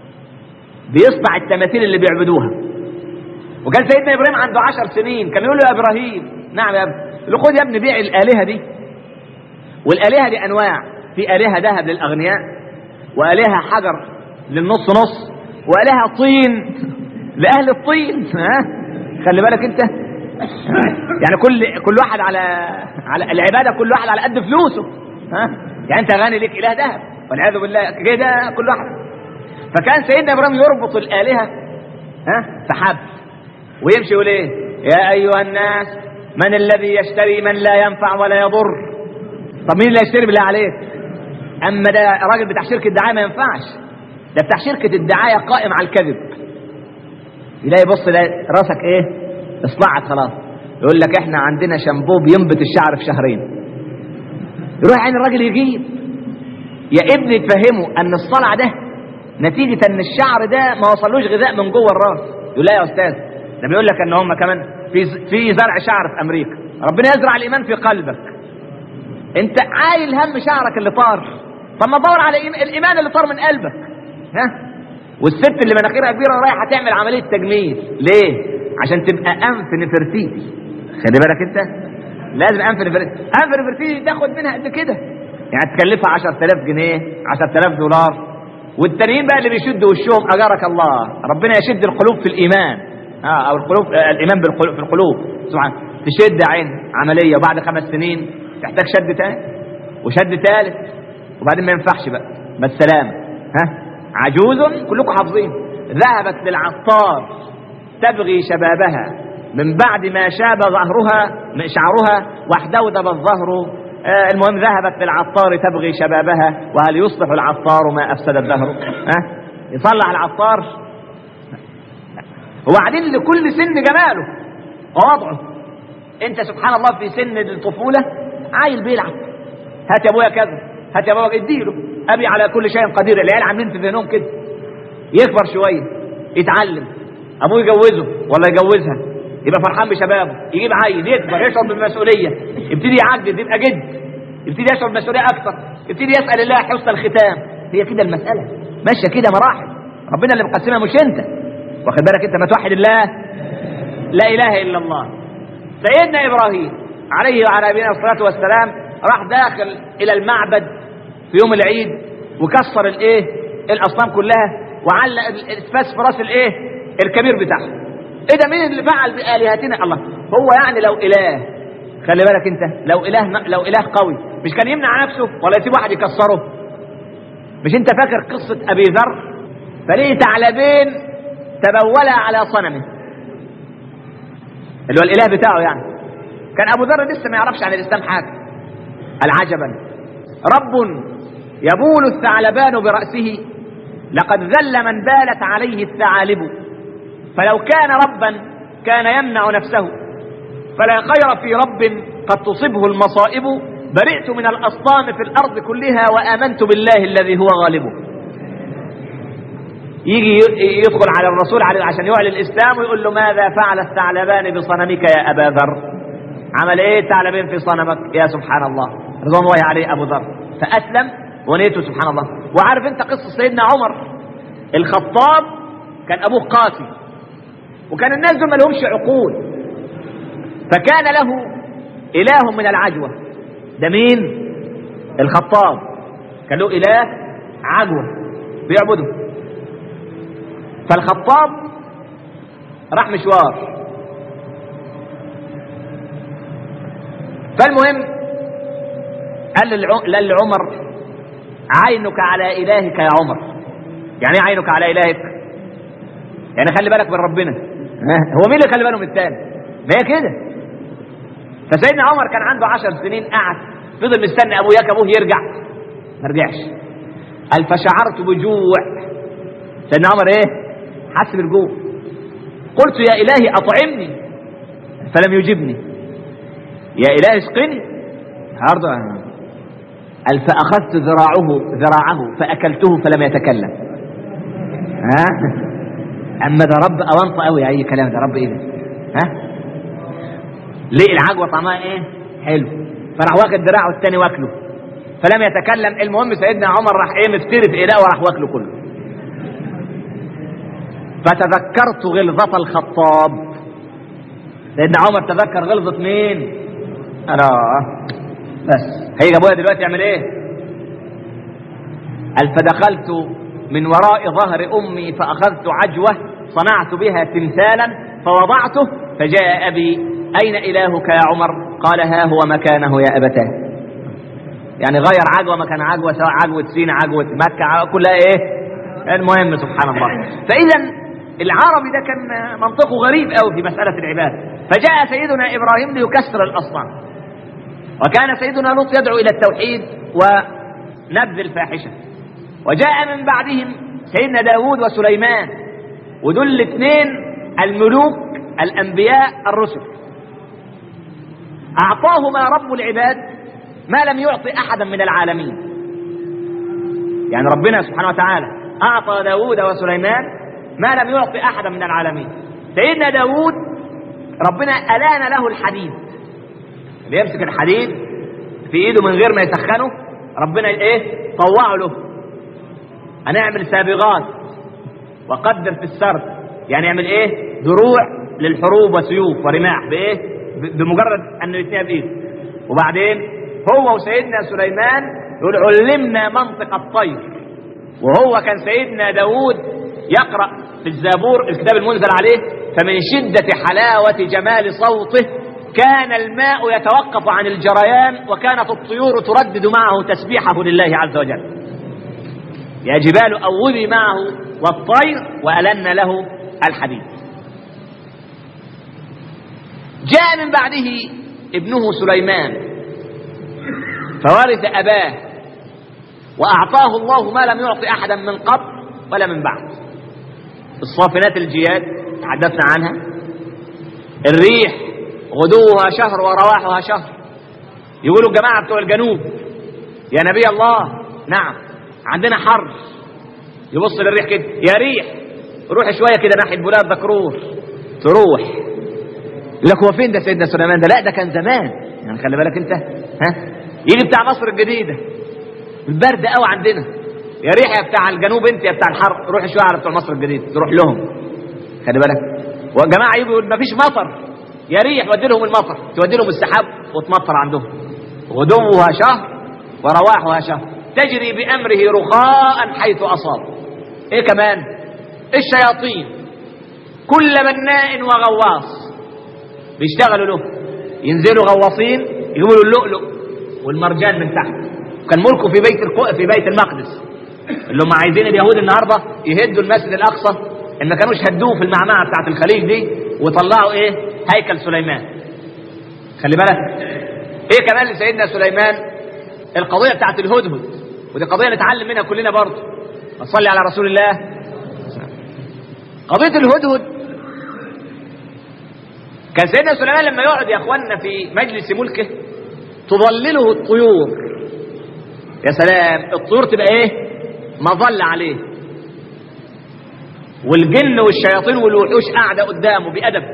بيصنع التماثيل اللي بيعبدوها وكان سيدنا ابراهيم عنده عشر سنين كان يقول له يا ابراهيم نعم يا ابني يقول له خد يا ابني بيع الالهه دي والالهه دي انواع في الهه ذهب للاغنياء والهه حجر للنص نص والهه طين لاهل الطين ها خلي بالك انت يعني كل كل واحد على على العباده كل واحد على قد فلوسه ها يعني انت غني لك اله ذهب والعياذ بالله كده كل واحد فكان سيدنا ابراهيم يربط الالهه ها في حبل ويمشي يقول ايه يا ايها الناس من الذي يشتري من لا ينفع ولا يضر طب مين اللي يشتري بالله عليك اما ده راجل بتاع شركه دعايه ما ينفعش ده بتاع شركه الدعايه قائم على الكذب يلاقي بص يلاقي راسك ايه اصلعت خلاص يقول لك احنا عندنا شامبو بينبت الشعر في شهرين يروح عين الراجل يجيب يا ابني تفهمه ان الصلع ده نتيجة ان الشعر ده ما وصلوش غذاء من جوه الراس يقول لا يا استاذ ده بيقول لك ان هم كمان في في زرع شعر في امريكا ربنا يزرع الايمان في قلبك انت عايل هم شعرك اللي طار طب ما دور على الايمان اللي طار من قلبك ها والست اللي مناخيرها كبيره رايحه تعمل عمليه تجميل ليه عشان تبقى انف نفرتيتي خلي بالك انت لازم انف نفرتيتي انف نفرتيتي تاخد منها قد كده يعني تكلفها 10000 جنيه 10000 دولار والتانيين بقى اللي بيشدوا وشهم اجارك الله ربنا يشد القلوب في الايمان اه او القلوب آه الايمان بالقلوب في القلوب سبحان تشد عين عمليه وبعد خمس سنين تحتاج شد تاني وشد ثالث وبعدين ما ينفعش بقى ما السلامه ها عجوز كلكم حافظين ذهبت للعطار تبغي شبابها من بعد ما شاب ظهرها شعرها واحدودب الظهر آه المهم ذهبت للعطار تبغي شبابها وهل يصلح العطار ما افسد الدهر ها يصلح العطار وبعدين لكل سن جماله ووضعه انت سبحان الله في سن الطفوله عيل بيلعب هات يا ابويا كذا هات يا بابا اديله ابي على كل شيء قدير العيال عاملين في ذهنهم كده يكبر شويه يتعلم ابوه يجوزه ولا يجوزها يبقى فرحان بشبابه يجيب عيل يكبر يشعر بالمسؤوليه يبتدي يعجز يبقى جد يبتدي يشعر بالمسؤوليه اكثر يبتدي يسال الله حسن الختام هي كده المساله ماشيه كده مراحل ربنا اللي مقسمها مش انت واخد بالك انت ما توحد الله لا اله الا الله سيدنا ابراهيم عليه وعلى نبينا الصلاه والسلام راح داخل الى المعبد في يوم العيد وكسر الايه الاصنام كلها وعلق الاسفاس في راس الايه الكبير بتاعه ايه ده مين اللي فعل بالهتنا الله هو يعني لو اله خلي بالك انت لو اله لو اله قوي مش كان يمنع نفسه ولا يسيب واحد يكسره مش انت فاكر قصه ابي ذر فليه ثعلبين تبولا على صنمه اللي هو الاله بتاعه يعني كان ابو ذر لسه ما يعرفش عن الاسلام حاجه العجبا رب يبول الثعلبان براسه لقد ذل من بالت عليه الثعالب فلو كان ربا كان يمنع نفسه فلا خير في رب قد تصبه المصائب برئت من الأصنام في الأرض كلها وآمنت بالله الذي هو غالبه يجي يدخل على الرسول عشان يعلن الإسلام ويقول له ماذا فعل الثعلبان بصنمك يا أبا ذر عمل ايه الثعلبين في صنمك يا سبحان الله رضوان الله عليه أبو ذر فأسلم ونيته سبحان الله وعارف انت قصة سيدنا عمر الخطاب كان أبوه قاسي وكان الناس دول ما لهمش عقول فكان له إله من العجوة ده مين الخطاب كان له إله عجوة بيعبده فالخطاب راح مشوار فالمهم قال لعمر عينك على إلهك يا عمر يعني ايه عينك على إلهك يعني خلي بالك من ربنا هو مين اللي خلي باله من الثاني ما هي كده فسيدنا عمر كان عنده عشر سنين قعد فضل مستني ابوه ياك ابوه يرجع ما رجعش قال فشعرت بجوع سيدنا عمر ايه حس بالجوع قلت يا الهي اطعمني فلم يجبني يا الهي اسقني عرض قال فاخذت ذراعه ذراعه فاكلته فلم يتكلم ها اما ده رب اوانط قوي اي كلام ده رب ايه ده ها ليه العجوه طعمها ايه حلو فراح واخد دراعه الثاني واكله فلم يتكلم المهم سيدنا عمر راح ايه مفتري في ايديه وراح واكله كله فتذكرت غلظة الخطاب سيدنا عمر تذكر غلظة مين انا بس هيجي ابويا دلوقتي يعمل ايه قال فدخلت من وراء ظهر امي فاخذت عجوه صنعت بها تمثالا فوضعته فجاء ابي اين الهك يا عمر قال ها هو مكانه يا ابتاه يعني غير عجوه مكان عجوه سواء عجوه سينا عجوه مكه عجوة كلها ايه المهم سبحان الله فاذا العربي ده كان منطقه غريب قوي في مساله العباده فجاء سيدنا ابراهيم ليكسر الاصنام وكان سيدنا لوط يدعو الى التوحيد ونبذ الفاحشه وجاء من بعدهم سيدنا داود وسليمان ودول الاثنين الملوك الانبياء الرسل اعطاهما رب العباد ما لم يعطي احدا من العالمين يعني ربنا سبحانه وتعالى اعطى داود وسليمان ما لم يعطي احدا من العالمين سيدنا داود ربنا الان له الحديد اللي يمسك الحديد في ايده من غير ما يسخنه ربنا ايه طوعه له هنعمل سابغات وقدر في السرد يعني يعمل ايه دروع للحروب وسيوف ورماح بايه ب- بمجرد انه يتنيها بايده وبعدين هو وسيدنا سليمان يقول علمنا منطق الطير وهو كان سيدنا داود يقرأ في الزبور الكتاب المنزل عليه فمن شدة حلاوة جمال صوته كان الماء يتوقف عن الجريان وكانت الطيور تردد معه تسبيحه لله عز وجل يا جبال أوبي معه والطير وألن له الحديد جاء من بعده ابنه سليمان فورث أباه وأعطاه الله ما لم يعطي أحدا من قبل ولا من بعد الصافنات الجياد تحدثنا عنها الريح غدوها شهر ورواحها شهر يقولوا الجماعة بتوع الجنوب يا نبي الله نعم عندنا حر يبص للريح كده يا ريح روح شوية كده ناحية بلاد ذكرور تروح يقول لك هو فين ده سيدنا سليمان ده لا ده كان زمان يعني خلي بالك انت ها يجي بتاع مصر الجديدة البرد قوي عندنا يا ريح يا بتاع الجنوب انت يا بتاع الحر روح شويه على بتوع مصر الجديد تروح لهم خلي بالك وجماعه يجوا يقول مفيش مطر يا ريح ودي لهم المطر تودي لهم السحاب وتمطر عندهم غدوها شهر ورواحها شهر تجري بامره رخاء حيث اصاب ايه كمان الشياطين كل مناء وغواص بيشتغلوا له ينزلوا غواصين يجيبوا له اللؤلؤ والمرجان من تحت كان ملكه في بيت القو... في بيت المقدس اللي هم عايزين اليهود النهارده يهدوا المسجد الاقصى ان ما كانوش هدوه في المعمعه بتاعت الخليج دي وطلعوا ايه هيكل سليمان خلي بالك ايه كمان لسيدنا سليمان القضيه بتاعت الهدهد ودي قضيه نتعلم منها كلنا برضه صلي على رسول الله قضيه الهدهد كان سيدنا سليمان لما يقعد يا اخواننا في مجلس ملكه تظلله الطيور يا سلام الطيور تبقى ايه مظلة عليه والجن والشياطين والوحوش قاعدة قدامه بأدب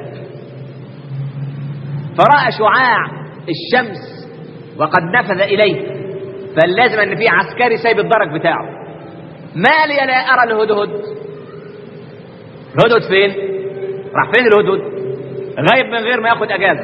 فرأى شعاع الشمس وقد نفذ إليه فلازم أن في عسكري سايب الدرج بتاعه ما لي لا أرى الهدهد الهدهد فين؟ راح فين الهدهد؟ غايب من غير ما ياخد أجازة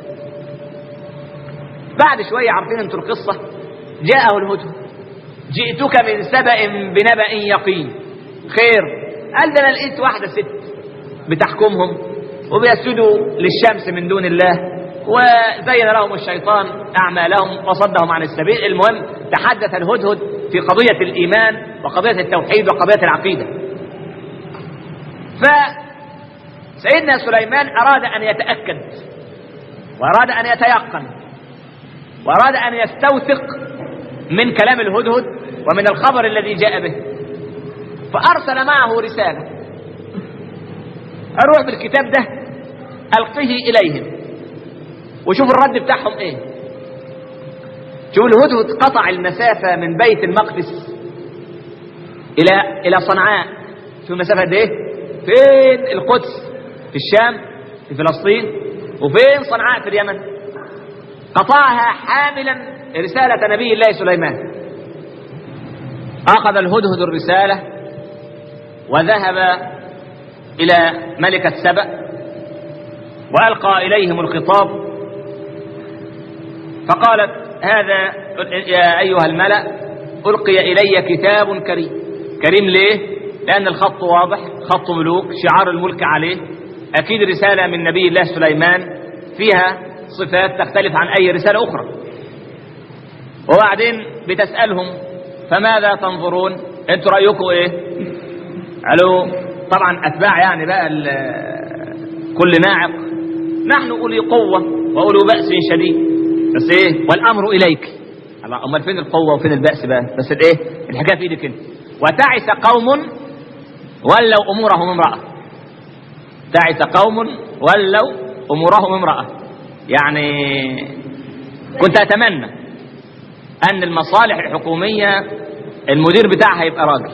بعد شوية عارفين انتوا القصة جاءه الهدهد جئتك من سبأ بنبأ يقين خير قال ده انا لقيت واحدة ست بتحكمهم وبيسجدوا للشمس من دون الله وزين لهم الشيطان أعمالهم وصدهم عن السبيل المهم تحدث الهدهد في قضية الإيمان وقضية التوحيد وقضية العقيدة فسيدنا سليمان أراد أن يتأكد وأراد أن يتيقن وأراد أن يستوثق من كلام الهدهد ومن الخبر الذي جاء به فأرسل معه رسالة أروح بالكتاب ده ألقه إليهم وشوف الرد بتاعهم إيه شوف الهدهد قطع المسافة من بيت المقدس إلى إلى صنعاء شوف المسافة قد إيه فين القدس في الشام في فلسطين وفين صنعاء في اليمن قطعها حاملا رسالة نبي الله سليمان أخذ الهدهد الرسالة وذهب إلى ملكة سبأ وألقى إليهم الخطاب فقالت هذا يا أيها الملأ ألقي إلي كتاب كريم كريم ليه؟ لأن الخط واضح خط ملوك شعار الملك عليه أكيد رسالة من نبي الله سليمان فيها صفات تختلف عن أي رسالة أخرى وبعدين بتسألهم فماذا تنظرون انتوا رأيكم ايه قالوا طبعا أتباع يعني بقى كل ناعق نحن أولي قوة وأولي بأس شديد بس ايه والأمر إليك الله أمال فين القوة وفين البأس بقى بس الايه الحكاية في ايدك انت وتعس قوم ولوا أمورهم امرأة تعس قوم ولوا أمورهم امرأة يعني كنت أتمنى أن المصالح الحكومية المدير بتاعها يبقى راجل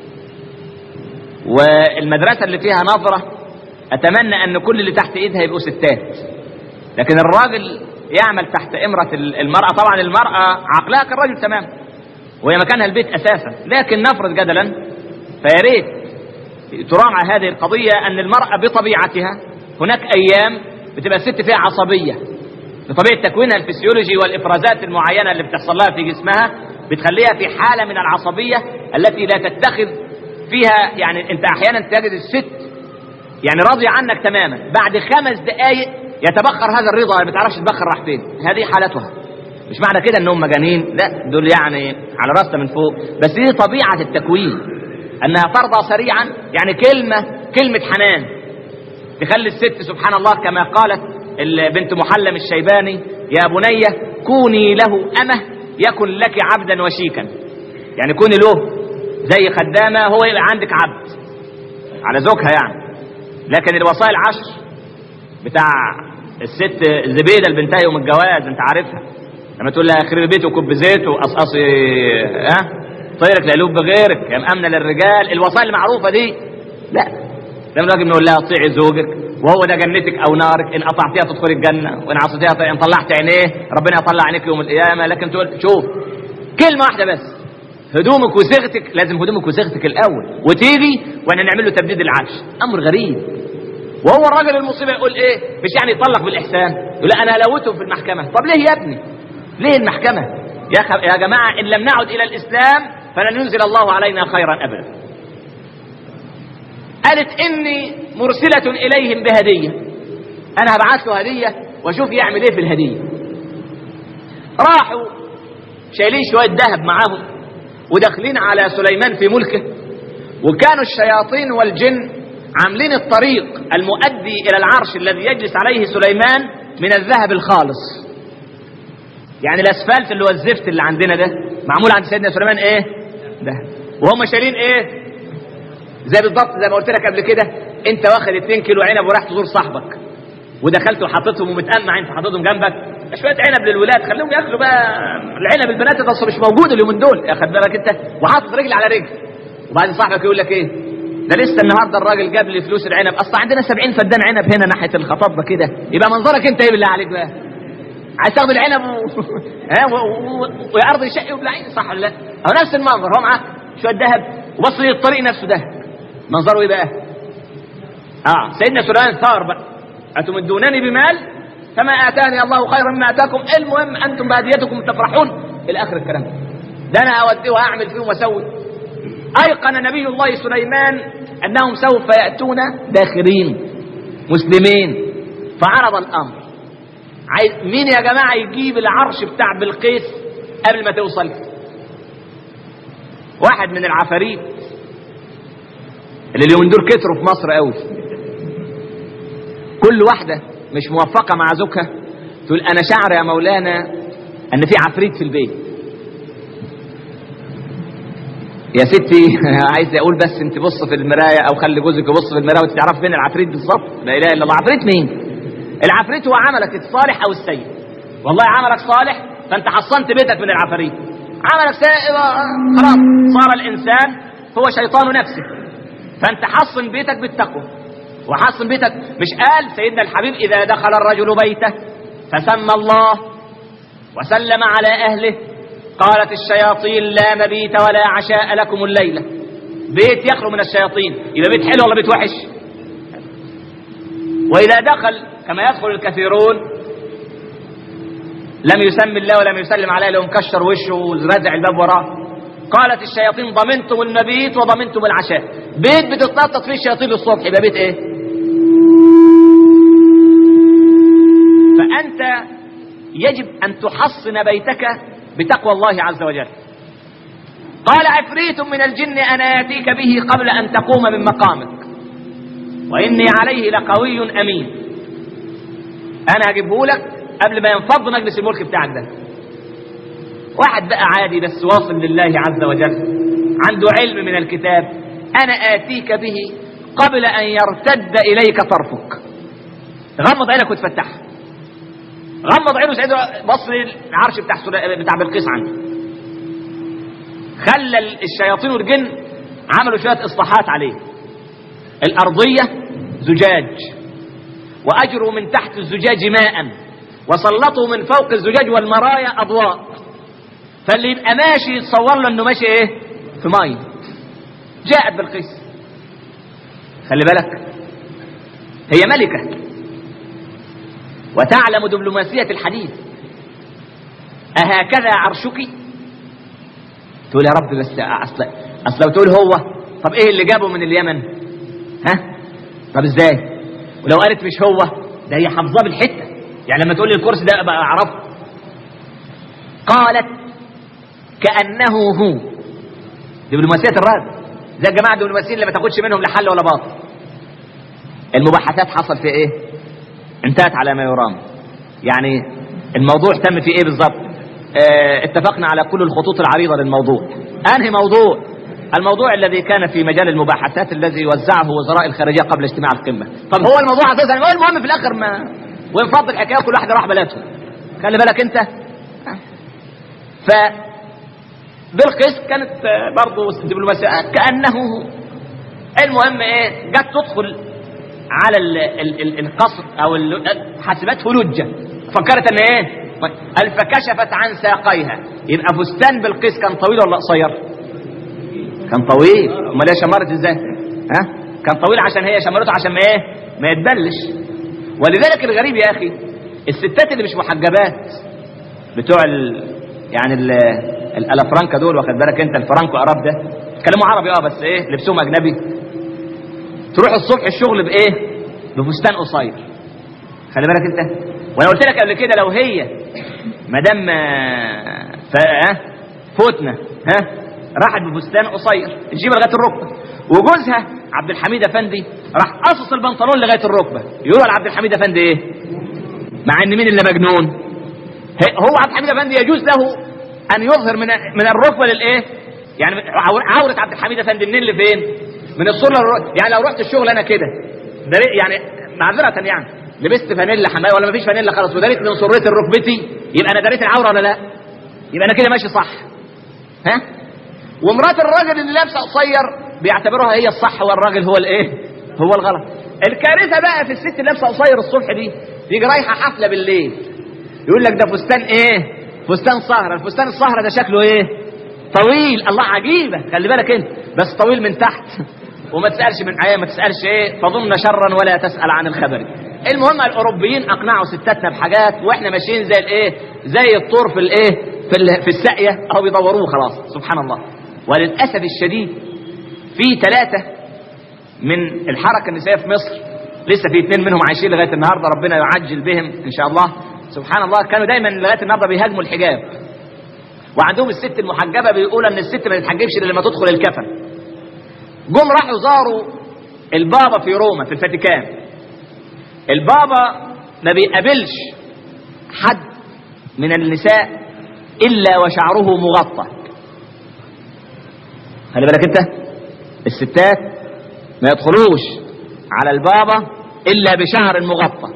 والمدرسة اللي فيها نظرة أتمنى أن كل اللي تحت إيدها يبقوا ستات لكن الراجل يعمل تحت إمرة المرأة طبعا المرأة عقلها كالرجل تمام وهي مكانها البيت أساسا لكن نفرض جدلا فياريت تراعى هذه القضية أن المرأة بطبيعتها هناك أيام بتبقى الست فيها عصبية بطبيعة تكوينها الفسيولوجي والإفرازات المعينة اللي بتحصل لها في جسمها بتخليها في حالة من العصبية التي لا تتخذ فيها يعني أنت أحيانا تجد الست يعني راضية عنك تماما بعد خمس دقائق يتبخر هذا الرضا ما تعرفش تبخر راح فين هذه حالتها مش معنى كده انهم مجانين لا دول يعني على راسنا من فوق بس دي طبيعة التكوين انها ترضى سريعا يعني كلمة كلمة حنان تخلي الست سبحان الله كما قالت بنت محلم الشيباني يا بني كوني له أمه يكن لك عبدا وشيكا يعني كوني له زي خدامة هو يبقى عندك عبد على زوجها يعني لكن الوصايا العشر بتاع الست زبيدة البنتها يوم الجواز انت عارفها لما تقول لها خرب بيته وكب زيت وقصقصي ها طيرك لا يلوب بغيرك يا مأمنة للرجال الوصايا المعروفة دي لا لما نجي نقول لها اطيعي زوجك وهو ده جنتك او نارك ان اطعتيها تدخلي الجنه وان عصيتيها ان طلعت عينيه ربنا يطلع عينيك يوم القيامه لكن تقول شوف كلمه واحده بس هدومك وصيغتك لازم هدومك وصيغتك الاول وتيجي وانا نعمل له تبديد العفش امر غريب وهو الراجل المصيبه يقول ايه مش يعني يطلق بالاحسان يقول لا انا هلوته في المحكمه طب ليه يا ابني ليه المحكمه يا خ... يا جماعه ان لم نعد الى الاسلام فلن ينزل الله علينا خيرا ابدا قالت اني مرسلة اليهم بهدية انا هبعث له هدية واشوف يعمل ايه في الهدية راحوا شايلين شوية ذهب معاهم وداخلين على سليمان في ملكه وكانوا الشياطين والجن عاملين الطريق المؤدي الى العرش الذي يجلس عليه سليمان من الذهب الخالص يعني الاسفلت اللي هو الزفت اللي عندنا ده معمول عند سيدنا سليمان ايه ده وهم شايلين ايه زي بالضبط زي ما قلت لك قبل كده انت واخد 2 كيلو عنب ورايح تزور صاحبك ودخلت وحطيتهم ومتأمع انت حاططهم جنبك شويه عنب للولاد خليهم ياكلوا بقى العنب البنات ده اصلا مش موجود اليومين دول يا خد بالك انت وحاطط رجل على رجل وبعدين صاحبك يقول لك ايه ده لسه النهارده الراجل جاب لي فلوس العنب اصلا عندنا 70 فدان عنب هنا ناحيه الخطاطبه كده يبقى منظرك انت ايه بالله عليك بقى عايز تاخد العنب و... ها و... و... وارض شقي وبلعين صح ولا لا؟ هو نفس المنظر هو معاه شويه ذهب وبص للطريق نفسه ده منظره ايه بقى اه سيدنا سليمان ثار بقى اتمدونني بمال فما اتاني الله خيرا مما اتاكم المهم انتم بهديتكم تفرحون الى اخر الكلام ده انا اوديه واعمل فيهم واسوي ايقن نبي الله سليمان انهم سوف ياتون داخرين مسلمين فعرض الامر عايز مين يا جماعه يجيب العرش بتاع بلقيس قبل ما توصل واحد من العفاريت اللي اليومين دول كتروا في مصر قوي كل واحده مش موفقه مع زوجها تقول انا شعر يا مولانا ان في عفريت في البيت يا ستي عايز اقول بس انت بص في المرايه او خلي جوزك يبص في المرايه وانت تعرف فين العفريت بالظبط لا اله الا الله عفريت مين العفريت هو عملك الصالح او السيء والله عملك صالح فانت حصنت بيتك من العفاريت عملك سيء خلاص صار الانسان هو شيطان نفسه فانت حصن بيتك بالتقوى وحصن بيتك مش قال سيدنا الحبيب اذا دخل الرجل بيته فسمى الله وسلم على اهله قالت الشياطين لا مبيت ولا عشاء لكم الليله بيت يخلو من الشياطين يبقى بيت حلو ولا بيت وحش واذا دخل كما يدخل الكثيرون لم يسمي الله ولم يسلم عليه لو مكشر وشه ورزع الباب وراه قالت الشياطين ضمنتم المبيت وضمنتم العشاء بيت بتتنطط فيه الشياطين الصبح يبقى بيت ايه فانت يجب ان تحصن بيتك بتقوى الله عز وجل قال عفريت من الجن انا اتيك به قبل ان تقوم من مقامك واني عليه لقوي امين انا هجيبه لك قبل ما ينفض مجلس الملك بتاعك ده واحد بقى عادي بس واصل لله عز وجل عنده علم من الكتاب انا اتيك به قبل ان يرتد اليك طرفك غمض عينك وتفتحها غمض عينه سيدنا بص العرش بتاع سلا- بتاع بلقيس عنده خلى الشياطين والجن عملوا شويه اصلاحات عليه الارضيه زجاج واجروا من تحت الزجاج ماء وسلطوا من فوق الزجاج والمرايا اضواء فاللي يبقى ماشي يتصور له انه ماشي ايه في ميه جاءت بلقيس خلي بالك هي ملكه وتعلم دبلوماسيه الحديث اهكذا عرشك تقول يا رب بس اصل اصل لو تقول هو طب ايه اللي جابه من اليمن ها طب ازاي ولو قالت مش هو ده هي حافظاه بالحته يعني لما تقول لي الكرسي ده ابقى اعرفه قالت كانه هو دبلوماسيه الرد زي الجماعه الدبلوماسيين اللي ما تاخدش منهم لا حل ولا باطل المباحثات حصل في ايه انتهت على ما يرام يعني الموضوع تم في ايه بالظبط اه اتفقنا على كل الخطوط العريضه للموضوع انهي موضوع الموضوع الذي كان في مجال المباحثات الذي وزعه وزراء الخارجيه قبل اجتماع القمه طب هو الموضوع اساسا هو المهم في الاخر ما وانفض الحكايه كل واحد راح بلده خلي بالك انت ف بلقيس كانت برضه دبلوماسيه كانه المهم ايه جت تدخل على ال ال ال القصر او ال- حسبته لجه فكرت ان ايه قال فكشفت عن ساقيها يبقى فستان بلقيس كان طويل ولا قصير كان طويل امال هي شمرت ازاي ها كان طويل عشان هي شمرته عشان ما ايه ما يتبلش ولذلك الغريب يا اخي الستات اللي مش محجبات بتوع ال... يعني ال... الالافرانكا دول واخد بالك انت الفرانكو اراب ده كلامه عربي اه بس ايه لبسهم اجنبي تروح الصبح الشغل بايه بفستان قصير خلي بالك انت وانا قلت لك قبل كده لو هي مدام آه، ف... ها فتنه ها راحت بفستان قصير تجيب لغايه الركبه وجوزها عبد الحميد افندي راح قصص البنطلون لغايه الركبه يقولوا على عبد الحميد افندي ايه مع ان مين اللي مجنون هي- هو عبد الحميد افندي يجوز له ان يظهر من من الركبه للايه يعني عور- عوره عبد الحميد افندي منين لفين من الصوره للركبه يعني لو رحت الشغل انا كده ده يعني معذره يعني لبست فانيلا حمايه ولا مفيش فانيلا خلاص وداريت من سرتي ركبتي يبقى انا داريت العوره ولا لا يبقى انا كده ماشي صح ها ومرات الراجل اللي لابسه قصير بيعتبروها هي الصح والراجل هو الايه هو الغلط الكارثه بقى في الست اللي لابسه قصير الصبح دي تيجي رايحه حفله بالليل يقول لك ده فستان ايه فستان سهره الفستان السهره ده شكله ايه طويل الله عجيبه خلي بالك انت بس طويل من تحت وما تسالش من عيا ما تسالش ايه فظن شرا ولا تسال عن الخبر المهم الاوروبيين اقنعوا ستاتنا بحاجات واحنا ماشيين زي الايه زي الطور في الايه في, ال- في الساقيه اهو بيدوروه خلاص سبحان الله وللاسف الشديد في ثلاثه من الحركه النسائيه في مصر لسه في اثنين منهم عايشين لغايه النهارده ربنا يعجل بهم ان شاء الله سبحان الله كانوا دايما لغايه النهارده بيهاجموا الحجاب وعندهم الست المحجبه بيقول ان الست ما تتحجبش الا لما تدخل الكفن جم راحوا زاروا البابا في روما في الفاتيكان البابا ما بيقابلش حد من النساء إلا وشعره مغطى خلي بالك انت الستات ما يدخلوش على البابا إلا بشعر مغطى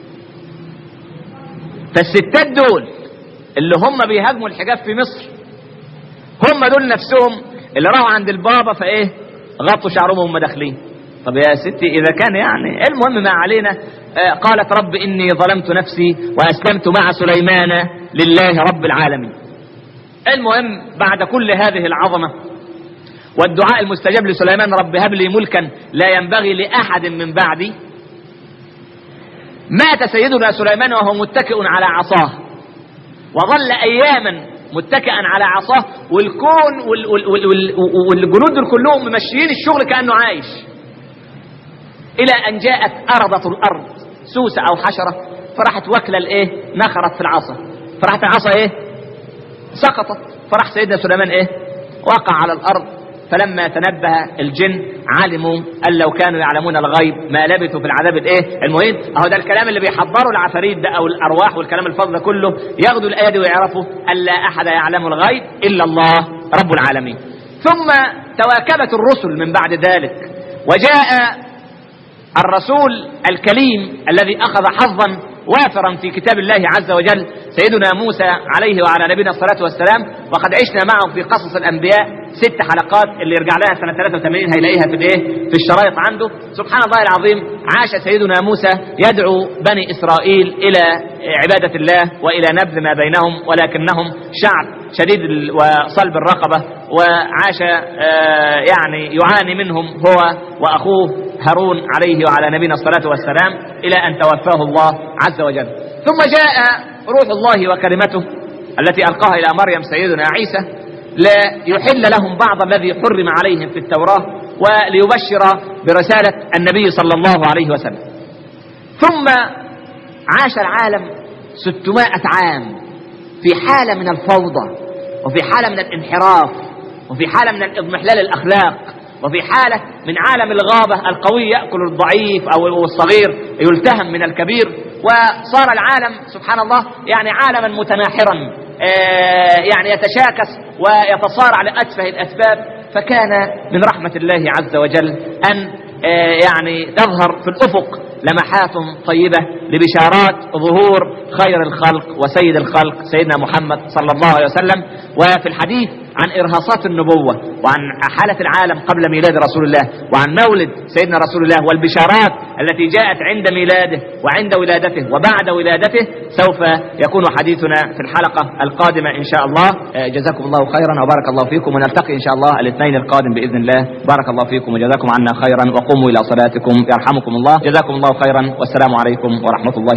فالستات دول اللي هم بيهاجموا الحجاب في مصر هم دول نفسهم اللي راحوا عند البابا فايه غطوا شعرهم وهم داخلين طب يا ستي اذا كان يعني المهم ما علينا آه قالت رب اني ظلمت نفسي واسلمت مع سليمان لله رب العالمين المهم بعد كل هذه العظمه والدعاء المستجاب لسليمان رب هب لي ملكا لا ينبغي لاحد من بعدي مات سيدنا سليمان وهو متكئ على عصاه وظل اياما متكئا على عصاه والكون وال وال وال وال والجنود دول كلهم ممشيين الشغل كانه عايش الى ان جاءت ارضة الارض سوسه او حشره فراحت واكله الايه نخرت في العصا فراحت العصا ايه سقطت فراح سيدنا سليمان ايه وقع على الارض فلما تنبه الجن علموا ان لو كانوا يعلمون الغيب ما لبثوا في العذاب الايه المهم اهو ده الكلام اللي بيحضروا العفاريت ده او الارواح والكلام الفاضل ده كله ياخدوا الايه دي ويعرفوا ان لا احد يعلم الغيب الا الله رب العالمين ثم تواكبت الرسل من بعد ذلك وجاء الرسول الكليم الذي اخذ حظا وافرا في كتاب الله عز وجل سيدنا موسى عليه وعلى نبينا الصلاة والسلام وقد عشنا معه في قصص الأنبياء ست حلقات اللي يرجع لها سنة 83 هيلاقيها في الايه في الشرايط عنده سبحان الله العظيم عاش سيدنا موسى يدعو بني إسرائيل إلى عبادة الله وإلى نبذ ما بينهم ولكنهم شعب شديد وصلب الرقبة وعاش يعني يعاني منهم هو وأخوه هارون عليه وعلى نبينا الصلاة والسلام إلى أن توفاه الله عز وجل ثم جاء روح الله وكلمته التي ألقاها إلى مريم سيدنا عيسى ليحل لهم بعض الذي حرم عليهم في التوراة وليبشر برسالة النبي صلى الله عليه وسلم ثم عاش العالم ستمائة عام في حالة من الفوضى وفي حالة من الانحراف وفي حالة من اضمحلال الأخلاق وفي حالة من عالم الغابة القوي يأكل الضعيف أو الصغير يلتهم من الكبير وصار العالم سبحان الله يعني عالما متناحرا يعني يتشاكس ويتصارع لأتفه الأسباب فكان من رحمة الله عز وجل أن يعني تظهر في الأفق لمحات طيبة لبشارات ظهور خير الخلق وسيد الخلق سيدنا محمد صلى الله عليه وسلم وفي الحديث عن إرهاصات النبوة وعن حالة العالم قبل ميلاد رسول الله وعن مولد سيدنا رسول الله والبشارات التي جاءت عند ميلاده وعند ولادته وبعد ولادته سوف يكون حديثنا في الحلقة القادمة إن شاء الله جزاكم الله خيرا وبارك الله فيكم ونلتقي إن شاء الله الاثنين القادم بإذن الله بارك الله فيكم وجزاكم عنا خيرا وقوموا إلى صلاتكم يرحمكم الله جزاكم الله خيرا والسلام عليكم ورحمة الله